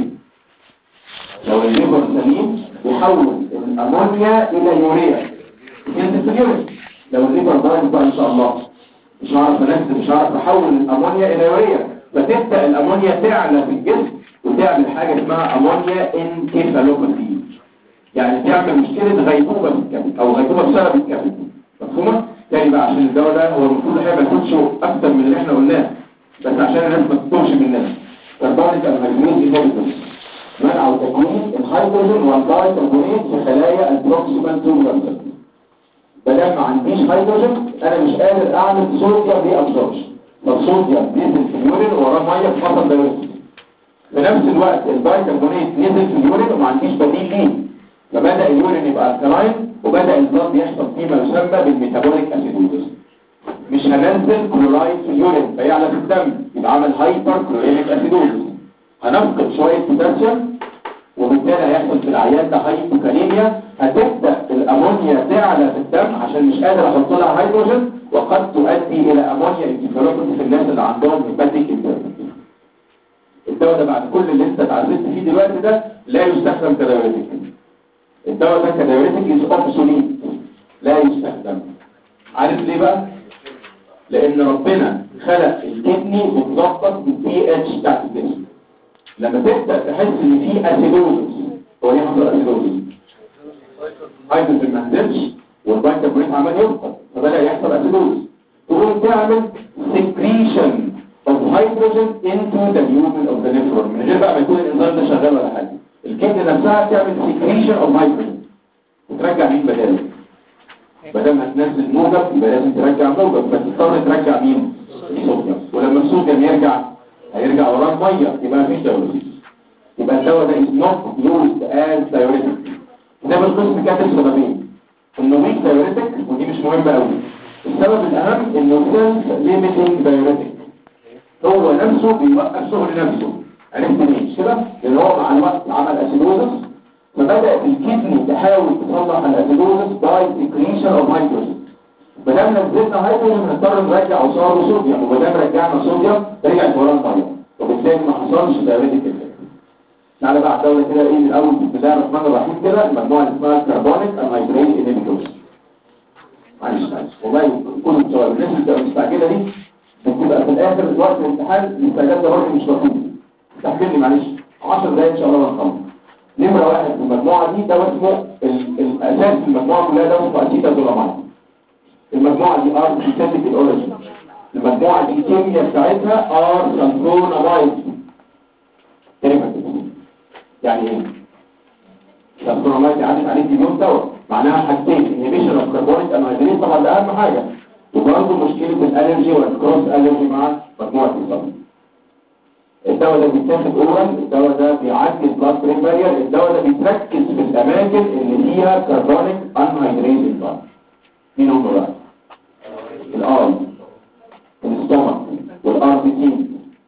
[SPEAKER 1] لو الليفر سليم يحول الامونيا الى يوريا ينزل في اليورين لو الليفر ضايع بقى ان شاء الله مش هعرف انزل مش هعرف احول الامونيا الى يوريا فتبدا الامونيا تعلى في الجسم وتعمل حاجه اسمها امونيا انكيفالوباثي يعني تعمل مشكله غيبوبه في الكبد او غيبوبه بسبب الكبد مفهومه تاني بقى عشان الدواء ده هو المفروض الحقيقه ما يكونش اكتر من اللي احنا قلناه بس عشان الناس ما تتوهش مننا كربونيك الهيدروجين انهبيتورز منعوا تكوين الهيدروجين والبايكربونات في خلايا البروكسيمال توبولار بدل ما عنديش هيدروجين انا مش قادر اعمل صوديوم دي ابزوربشن فالصوديوم نزل في اليورين وراه ميه في حصل دايوريتيك في نفس الوقت البايكربونات نزل في اليورين وما عنديش بديل ليه فبدا اليورين يبقى الكلاين وبدا البلد يحصل فيه ما يسمى بالميتابوليك اسيدوزس مش هننزل كلورايد في اليورين فيعلى في الدم يبقى عمل هايبر كلورينيك اسيدوزس هنفقد شويه بوتاسيوم وبالتالي هيحصل في العيان ده هايبوكاليميا هتبدا الامونيا تعلى في الدم عشان مش قادر احط لها هيدروجين وقد تؤدي الى امونيا انكفالوباثي في الناس اللي عندهم هيباتيك انفيرمنت الدواء ده بعد كل اللي انت اتعذبت فيه دلوقتي ده لا يستخدم كدايوريتك الدواء ده كدايوريتك از اوبسوليت لا يستخدم عارف ليه بقى لان ربنا خلق الكدني متظبط بالبي اتش بتاعت الجسم لما تبدا تحس ان في اسيدوزس هو ليه حصل اسيدوزس هيدروجين ما نزلش والبايكربونات عمال يفقد فبدا يحصل اسيدوزس تقوم تعمل سكريشن of hydrogen into the lumen of the nephron من غير بقى ما يكون الانزيم ده شغال ولا حاجه الكدني نفسها بتعمل secretion of hydrogen وترجع مين بداله بدل ما تنزل موجب يبقى لازم ترجع موجب فتضطر ترجع مين الصوديوم ولما الصوديوم يرجع هيرجع وراه ميه يبقى مفيش دايوريسيس يبقى الدواء ده is not used as diuretic ده بالقسم كاتب سببين انه ويك diuretic ودي مش مهمة قوي السبب الاهم انه self limiting diuretic هو نفسه بيوقف شغل نفسه عرفت ليه مش كده لان هو مع الوقت عمل اسيدوزس فبدات الكدني تحاول تصلح الاسيدوزس باي سكريشن اوف هيدروجين ما دام نزلنا هيدروجين هنضطر نرجع عصار وصوديوم وما دام رجعنا صوديوم رجع الفوران ميه وبالتالي ما حصلش دايركت افكت تعالى بقى الدوله كده ايه من الاول بسم الله الرحمن الرحيم كده المجموعه اللي اسمها الكربونيك انهيدريت انهبيتورز معلش معلش والله كل بتوع الناس اللي بتبقى مستعجله دي بتبقى في الاخر وقت الامتحان الاستعجال ده برضه مش مطلوب استحملني معلش 10 دقايق ان شاء الله ونخلص نمره واحد في المجموعه دي ده اسمه ال- الاساس في المجموعه كلها ده اسمه اسيتازولامايد المجموعه دي ار سينثيتيك الاوريجين المجموعه دي الكيمياء بتاعتها ار سلفونامايد يعني ايه سلفونامايد عدت عليه مليون دواء معناها حاجتين انهبيشن اوف كربونيك انهيدريت طبعا ده اهم حاجه وبرضه مشكله الالرجي والكروس الرجي مع مجموعه الصدمه الدواء ده بيتاخد اورال الدواء ده بيعدي البلاد برين بارير الدواء ده بيتركز في الاماكن اللي فيها كربونيك انهيدريت بلاد مين هم بقى الار الاستومك والار بي تي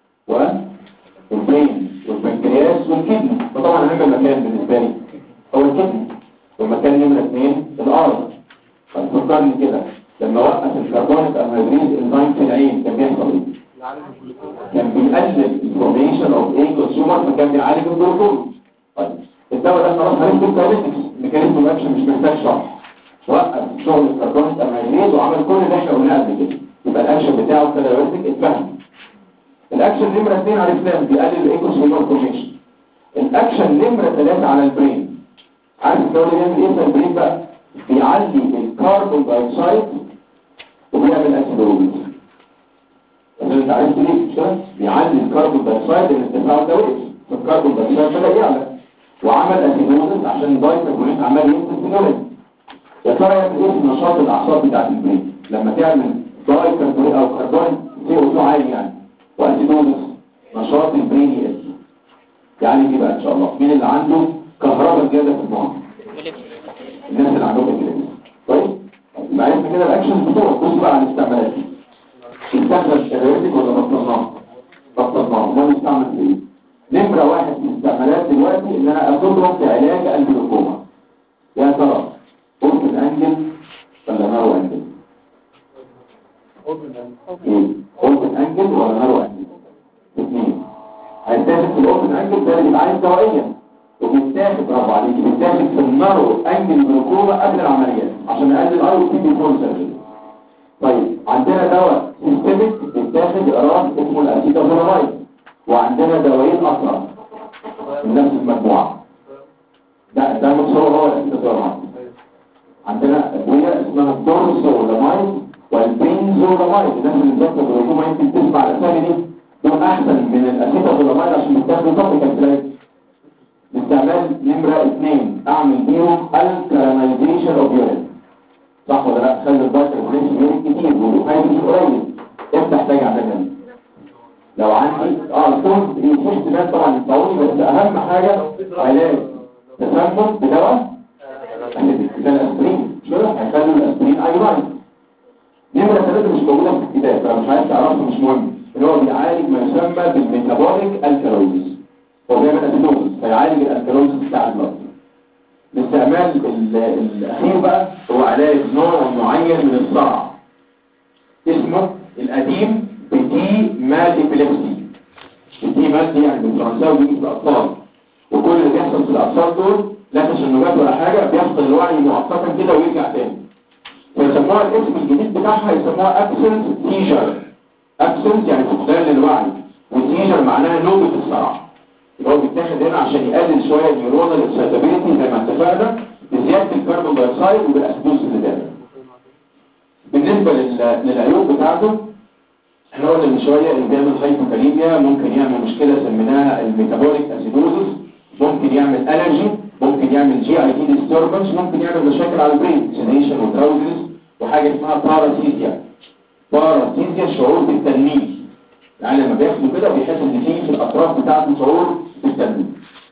[SPEAKER 1] والبرين والبنكرياس والكدني وطبعا اهم مكان بالنسبه لي هو الكدني والمكان نمره اثنين الار فكرني كده لما وقف الكربونيك انهيدريت انزيم في العين كان بيحصل ايه كان بيقلل الفورميشن اوف ايه كونسيومر فكان بيعالج الجلوكوز طيب الدواء ده خلاص هنكتب كاينتكس ميكانيزم اكشن مش محتاج شرح وقف شغل الكربونيك انهيدريت وعمل كل اللي احنا قلناه قبل كده يبقى الاكشن بتاعه كدايوريتك اتفهم الاكشن نمره 2 عرفناه بيقلل الايكوسيومر فورميشن الاكشن نمره 3 على البرين عارف الدواء ده بيعمل ايه في البرين بقى بيعلي الكربون دايوكسيد وبيعمل اسيدوزيس انت عرفت ليه مش كده بيعلي الكربون دايوكسيد اللي ارتفاعه ده وقف فالكربون دايوكسيد بدا يعلى وعمل اسيدوزيس عشان البايكربونات عمال ينزل في اليورين يا ترى يعمل ايه في نشاط الاعصاب بتاعت البرين لما تعمل بايكربونات او كربون سي او 2 عالي يعني واسيدوزيس نشاط البرين يقل يعني دي بقى ان شاء الله مين اللي عنده كهرباء زياده في المخ الناس اللي عندهم ابيليبسي كويس يبقى عرفنا كده الاكشنز بتوعه بص بقى على الاستعمالات استخدم الريتك ولا بطلناه بطلناه امال نستعمل في ايه نمره واحد في الاستعمالات دلوقتي ان انا اخدهم في علاج الجلوكوما يا ترى اوبن انجل ولا نارو انجل ايه اوبن انجل ولا نارو انجل اثنين هيتاخد في الاوبن انجل ده اللي بيبقى عايز دوائيا وبيتاخد برافو عليك بيتاخد في النارو انجل جلوكوما قبل العمليات عشان نقلل الاي او تي بيكون سيرجري طيب عندنا دواء سيستميك بيتاخد اقراص اسمه الاسيتازولامايد وعندنا دوايين اسرع من نفس المجموعه ده ده المتصور هو الاسيتازولامايد عندنا ادويه اسمها الدورسولامايد والبنزولامايد الناس اللي بتاخد الرجوم يمكن تسمع الاسامي دي دول احسن من الاسيتازولامايد عشان بيتاخدوا توبيكال تلاقي باستعمال نمره اثنين اعمل بيهم الكراميزيشن اوف يورين صح ولا لا خلي البشر فريش يورين كتير وهاي مش قليل امتى احتاج اعملها لو عندي اه الكورس يخش ناس طبعا يطولي بس اهم حاجه علاج تسمم بدواء زي الاسبرين مش كده هيخلوا الاسبرين ايراين نمره ثلاثه مش موجوده في الكتاب فمش عايز تعرفها مش مهم اللي هو بيعالج ما يسمى بالميتابوليك الكالوزيس هو بيعمل اسيدوز فيعالج الالكالوزيس بتاع البلد الاستعمال ال- الاخير بقى هو علاج نوع معين من الصرع اسمه القديم بتي مال ابيليبسي بتي مال دي يعني بالفرنساوي بيجي في الاطفال وكل اللي بيحصل في الاطفال دول لا تشنجات ولا حاجه بيفقد الوعي مؤقتا كده ويرجع تاني فيسموها الاسم الجديد بتاعها يسموها ابسنس تيجر ابسنس يعني فقدان للوعي وتيجر معناها نوبه الصرع يبقى هو بيتاخد هنا عشان يقلل شويه النيورونال اكسايتابيلتي زي ما اتفقنا بزياده الكربون دايوكسيد وبالاسيدوز اللي داخل بالنسبه لل- للعيوب بتاعته احنا قلنا من شويه اللي بيعمل هايبوكاليميا ممكن يعمل مشكله سميناها الميتابوليك اسيدوزس ممكن يعمل الرجي ممكن يعمل جي اي تي ديستربنس ممكن يعمل مشاكل على البرين سينيشن وتراوزنس وحاجه اسمها باراسيزيا باراسيزيا شعور بالتنميل يعني لما بياخدوا كده بيحس ان في في الاطراف بتاعته شعور بالتنميل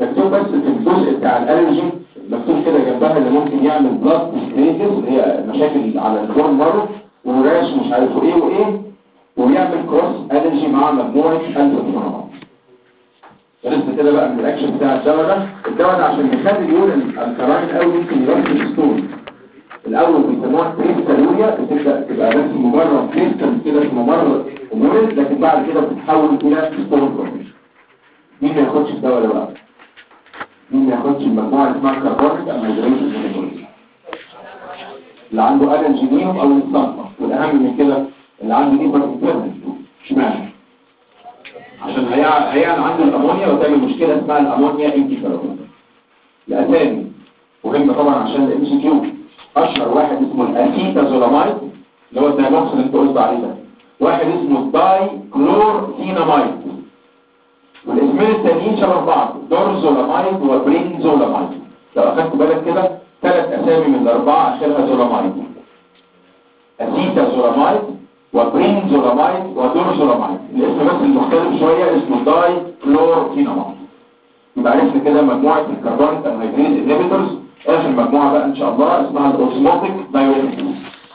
[SPEAKER 1] مكتوب بس في الجزء بتاع الالرجي مكتوب كده جنبها اللي ممكن يعمل بلاد ستريجز اللي هي مشاكل على البون مارو وراش مش عارف ايه وايه ويعمل كروس الرجي مع مجموعه انتي لسه كده بقى من الاكشن بتاع الدواء ده الدواء ده عشان يخلي اليورين الكلاين قوي ممكن يركز الستون الاول بيسموها كريستالوريا بتبدا تبقى بس مجرد كريستال كده في ممر اليورين لكن بعد كده بتتحول الى ستون فورميشن مين ما ياخدش الدواء ده بقى مين ما ياخدش المجموعه اللي اسمها كاربونيك اميجريشن اللي عنده الانجينيوم او الصنفه والاهم من كده اللي عنده ليبر انترنت اشمعنى عشان هيعمل عنده الامونيا وتعمل مشكله اسمها الامونيا انكفالوبيا الاسامي مهمه طبعا عشان الام سي كيو اشهر واحد اسمه الاسيتازولامايد اللي هو الدايموكس اللي انت قلت عليه ده واحد اسمه الداي كلورثينامايد والاسمين التانيين شبه بعض دورزولامايد وبرينزولامايد لو اخدت بالك كده ثلاث اسامي من الاربعه اخرها زولامايد اسيتازولامايد وبرينزولامايد ودورزولامايد الاسم بس المختلف شويه اسمه داي كلورثينامايد يبقى عرفنا كده مجموعه الكربونيك انهيدريز انهبيتورز اخر مجموعه بقى ان شاء الله اسمها الاوزموتيك دايوريتكس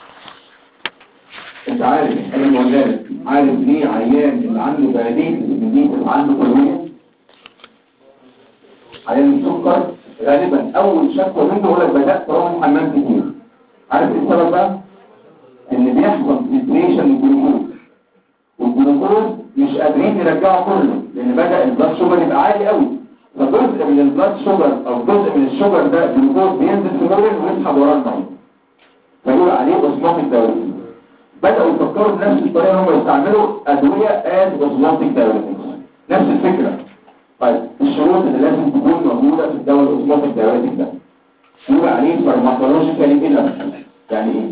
[SPEAKER 1] انت عارف انا مولاد عارف ليه عيان اللي عنده بلديه جديد عنده كليه عيان السكر غالبا اول شكوى منه يقول لك بدات اروح الحمام كتير عارف ايه السبب بقى ان بيحصل فلتريشن للجلوكوز والجلوكوز مش قادرين يرجعوا كله لان بدا البلاد شوجر يبقى عالي قوي فجزء من البلاد شوجر او جزء من الشوجر ده جلوكوز بينزل في الورين ويسحب وراه الميه فيقول عليه اوزموتيك دايوريتكس بدأوا يفكروا بنفس الطريقة هم يستعملوا أدوية as osmotic diuretics نفس الفكرة طيب الشروط اللي لازم تكون موجودة في الدواء الأوزموتيك دايوريتك ده يقول عليه فارماكولوجيكالي انابل يعني ايه؟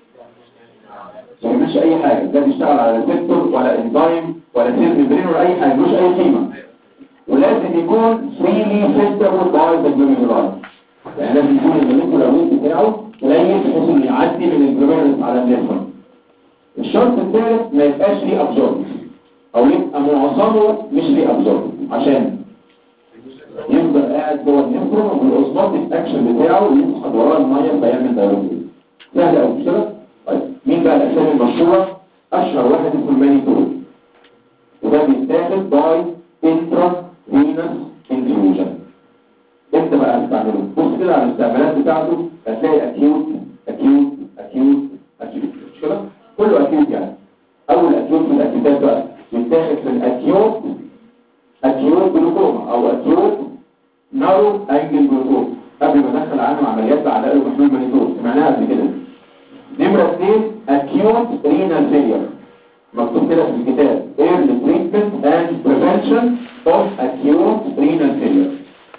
[SPEAKER 1] ما يعملش أي حاجة ده بيشتغل على ريسبتور ولا انزيم ولا سيل ميمبرين ولا أي حاجة ملوش أي قيمة ولازم يكون فريلي فيستبل باي ذا جلوميرولايز يعني لازم يكون الموليكولار ويت بتاعه قليل بحيث انه يعدي من الجلوميرولس على النيرفون الشرط الثالث ما يبقاش ليه ابزورب او يبقى معظمه مش ليه ابزورب عشان يفضل قاعد جوه النفرون والاوزموتيك اكشن بتاعه يسحب وراه الميه فيعمل دايروبيز سهل قوي كده طيب مين بقى الاسامي المشهوره اشهر واحد اسمه المانيتول وده بيتاخد باي انترا فينس انفيوجن امتى بقى هتستعمله بص كده على الاستعمالات بتاعته هتلاقي اكيوت اكيوت اكيوت اكيوت مش كده كله اكيوت يعني اول اكيوت من الاكيوتات بقى يتاخد في الاكيوت اكيوت جلوكوما او اكيوت نارو انجل جلوكوما قبل ما ادخل عنه عمليات بعد قالوا محلول مانيتول سمعناها قبل كده نمرة اثنين اكيوت رينال فيلير مكتوب كده في الكتاب early treatment and prevention of acute renal failure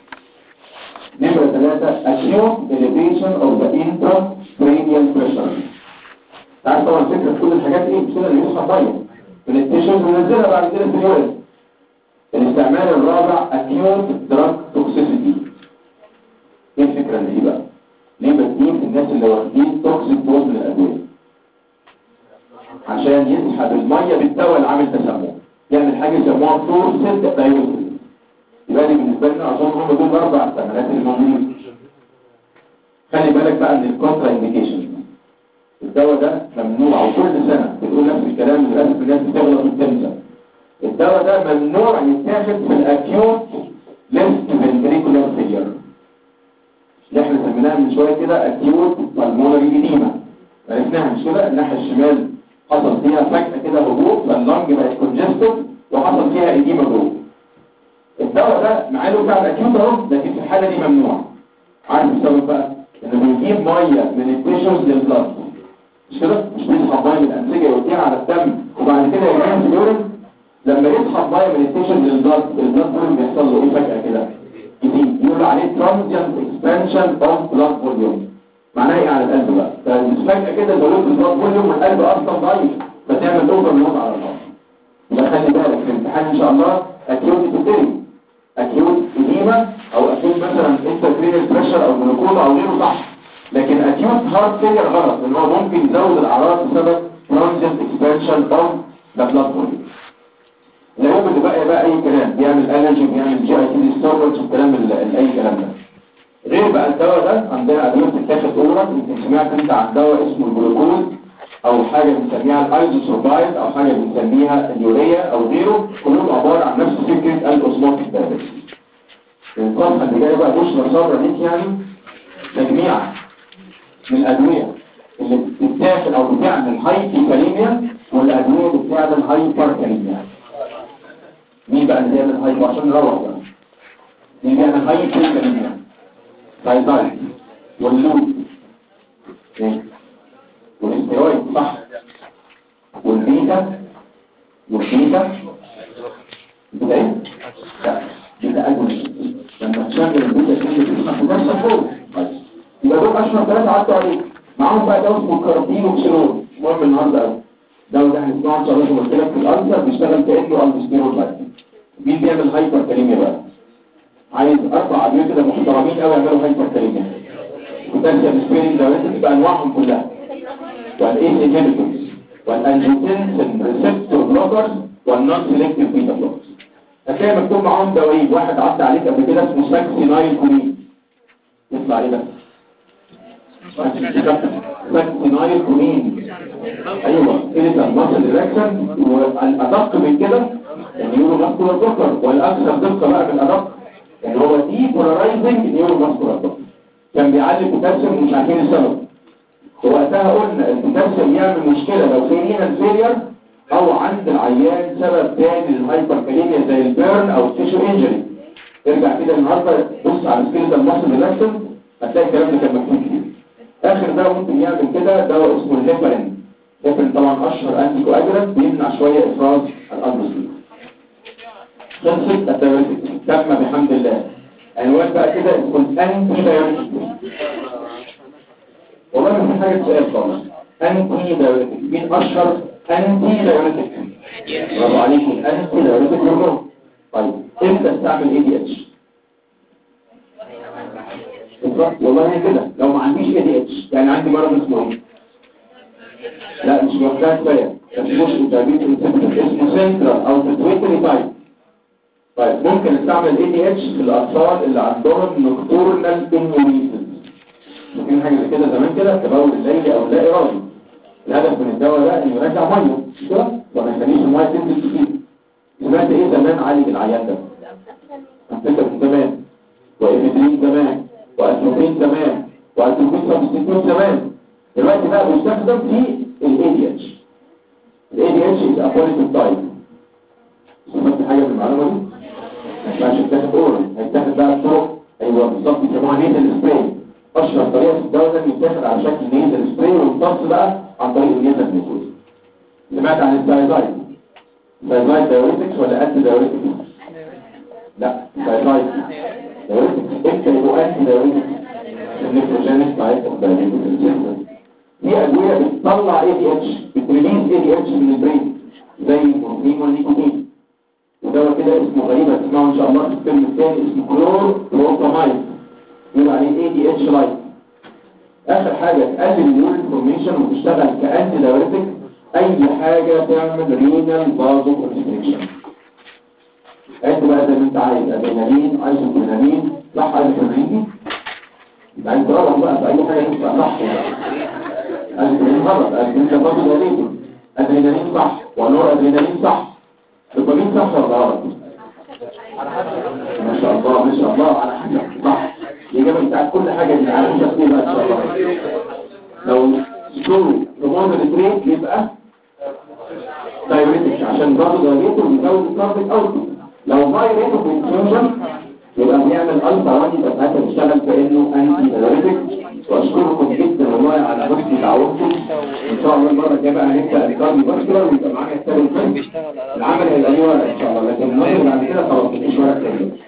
[SPEAKER 1] نمرة ثلاثة acute elevation of the intracranial pressure تعرف طبعا الفكرة في كل الحاجات دي مش كده اللي يصحى ميه من التيشنز وننزلها بعد كده في الورد الاستعمال الرابع acute drug toxicity ايه الفكرة اللي دي بقى ليه بدين الناس اللي واخدين توكسيك دوز من الادويه عشان يسحب الميه بالدواء اللي عامل تسمم يعمل حاجه يسموها فورسد دايوريسيس يبقى دي بالنسبه لنا اظن هم دول الاربع استعمالات اللي موجودين خلي بالك بقى من الكونترا انديكيشن الدواء ده ممنوع وكل سنه بتقول نفس الكلام للاسف الناس بتغلط وبتنسى الدواء ده ممنوع يتاخد في الاكيوت ليست فنتريكولار فيلير اللي احنا سميناها من شويه كده اكيوت بالمونري ايديما عرفناها مش كده الناحيه الشمال حصل فيها فجأة كده هبوط فاللنج بقت كونجستد وحصل فيها ايديما جوه الدواء ده مع انه بتاع الاكيوت اهو لكن في الحاله دي ممنوع عارف السبب بقى انه بيجيب ميه من التيشوز للبلاد مش كده مش بيسحب ميه من الانسجه يوديها على الدم وبعد كده يرميها في اليورين لما يسحب ميه من التيشوز للبلاد البلاد فوليوم بيحصل له ايه فجأة كده جديد يقول عليه ترانزيانت اكسبانشن اوف بلاد فوليوم معناها ايه على القلب بقى فمش فجأة كده زودت البلاد فوليوم والقلب اصلا ضعيف فتعمل اوفر لود على الارض يبقى خلي بالك في الامتحان ان شاء الله اكيوت تبتدي اكيوت اديما او اكيوت مثلا انتركرينال بريشر او جلوكوما او غيره صح لكن اكيوت هارت فيلير غلط لان هو ممكن يزود الاعراض بسبب ترانزيت اكسبانشن اوف ذا بلاد فوليوم العيوب اللي بقى بقى اي كلام بيعمل الرجي بيعمل جي اي تي ديستوربنس والكلام ال- ال- اي كلام ده غير بقى الدواء ده عندنا ادويه بتتاخد اورال يمكن سمعت انت عن دواء اسمه الجلوكوز او حاجه بنسميها الايزوسوربايد او حاجه بنسميها اليوريا او غيره كلهم عباره عن نفس فكره الاوزموتيك دايركت الصفحه اللي جايه بقى بشرى ساره ليك يعني تجميع من الادويه اللي بتتاخد او بتعمل هايبوكاليميا والادويه اللي بتعمل هايبركاليميا مين بقى اللي بيعمل هايبر عشان نروح بقى مين بيعمل هايبوكاليميا سايتايد واللود ايه والاستيرويد صح والبيتا والبيتا بيتا ايه؟ لا بيتا اجونست لما تشغل البيتا تيجي تسمع نفس فوق يبقى دول اشهر ثلاثة عدوا عليك معاهم بقى دواء اسمه كاربين وكسيرون مش مهم النهارده قوي الدواء ده هنسمعه ان شاء الله زي ما قلت لك في الالسر بيشتغل كانه البستيرون لايك مين بيعمل هايبر كاليميا بقى؟ عايز اربع ادويه كده محترمين قوي يعملوا هايبر كاليميا وتنسى السبيرنج دايركت بقى انواعهم كلها والايس انهبيتورز والانجيوتنسن ريسبتور بلوكرز والنون سيلكتيف بيتا بلوكرز هتلاقي مكتوب معاهم دوايين واحد عدى عليك قبل كده اسمه ساكسينايل كولين يطلع ايه ده؟ ساكسينايل كولين ايوه كده ماسل ريلاكسن والادق من كده النيورو ماسكولار بلوكر والاكثر دقه بقى من الادق يعني هو دي بولارايزنج نيورو ماسكولار بلوكر كان بيعلي البوتاسيوم مش عارفين السبب ووقتها قلنا البوتاسيوم يعمل مشكلة لو في رينال فيلير او عند العيان سبب تاني للهايبركاليميا زي البيرن او التيشو انجري ارجع كده النهارده بص على سكيلتال ماسل ريلاكسن هتلاقي الكلام ده كان مكتوب كتير اخر دواء ممكن يعمل كده دواء اسمه الهيبرين هيبرين طبعا اشهر انتي كواجولانت بيمنع شويه افراز الاندروسين خلصت الدوايتك تم بحمد الله عنوان بقى كده اسمه الانتي دايوريتك والله ما في حاجة سؤال خالص انتي دايوريتك مين اشهر انتي دايوريتك برافو عليكم انتي دايوريتك هرمون طيب امتى استعمل اي دي اتش والله كده لو ما عنديش اي دي اتش يعني عندي مرض اسمه ايه لا مش محتاج كفايه مش انتربيت اسمه سنترال او بيتويتري تايب طيب ممكن استعمل اي دي اتش في الاطفال اللي عندهم نكتورنال انيوريتس ممكن حاجه زي كده زمان كده تبول الليلي او لا ارادي الهدف من الدواء ده انه يرجع ميه مش كده وما يخليش الميه تنزل كتير سمعت ايه زمان عالج العيان ده انت زمان وإبدرين زمان وأتروبين زمان وأتروبين سبستيتيوت زمان دلوقتي بقى بيستخدم في ال ADH ال ADH is a positive type سمعت حاجة من المعلومة دي؟ ما ينفعش يتاخد اورال هيتاخد بقى بطرق ايوه بالظبط يسموها نيزل سبراي اشهر طريقة في الدواء ده يتاخد على شكل نيزل سبراي ويمتص بقى عن طريق النيزل نيزل سمعت عن الدايزايد دايزايد دايوريتكس ولا انتي دايوريتكس؟ لا دايزايد دايوريتكس امتى يبقوا انتي دايوريتكس؟ النيتروجينيك بتاعتهم دايوريتكس الجسم في ادويه بتطلع اي دي اتش بتريليز اي دي اتش من البرين زي المورفين والنيكوتين ودواء كده اسمه غريب هتسمعه ان شاء الله في الفيلم الثاني اسمه كلور بروتامايد يقول عليه اي دي اتش لايت اخر حاجه تقلل اليورين انفورميشن وتشتغل كانتي دايوريتك اي حاجه تعمل رينال فازو كونستريكشن انت بقى زي ما انت عايز ادرينالين ايزوبرينالين صح ايزوبرينالين انت عايز تروح بقى في اي حاجه تبقى صح ادرينالين غلط ادرينالين برضه دليل ادرينالين صح ونور ادرينالين صح الدوبامين صح ولا غلط ما شاء الله ما شاء الله على حسب صح الاجابه بتاعت كل حاجه دي على حسب ايه بقى ان شاء الله لو سلو هرمون التريد يبقى دايوريتك عشان برضه دايوريتك بيزود الكاربك اوتبوت لو دايوريتك انفيوجن يبقى بيعمل الفا 1 يبقى ساعتها بيشتغل كانه انتي دايوريتك واشكركم جدا والله على حسن دعوتكم ان شاء الله المره الجايه بقى هنبدا الكاربي باسكولار ويبقى معانا الثالث العمل هيبقى ليه ورق ان شاء الله لكن النظر بعد كده خلاص مفيش ورق تاني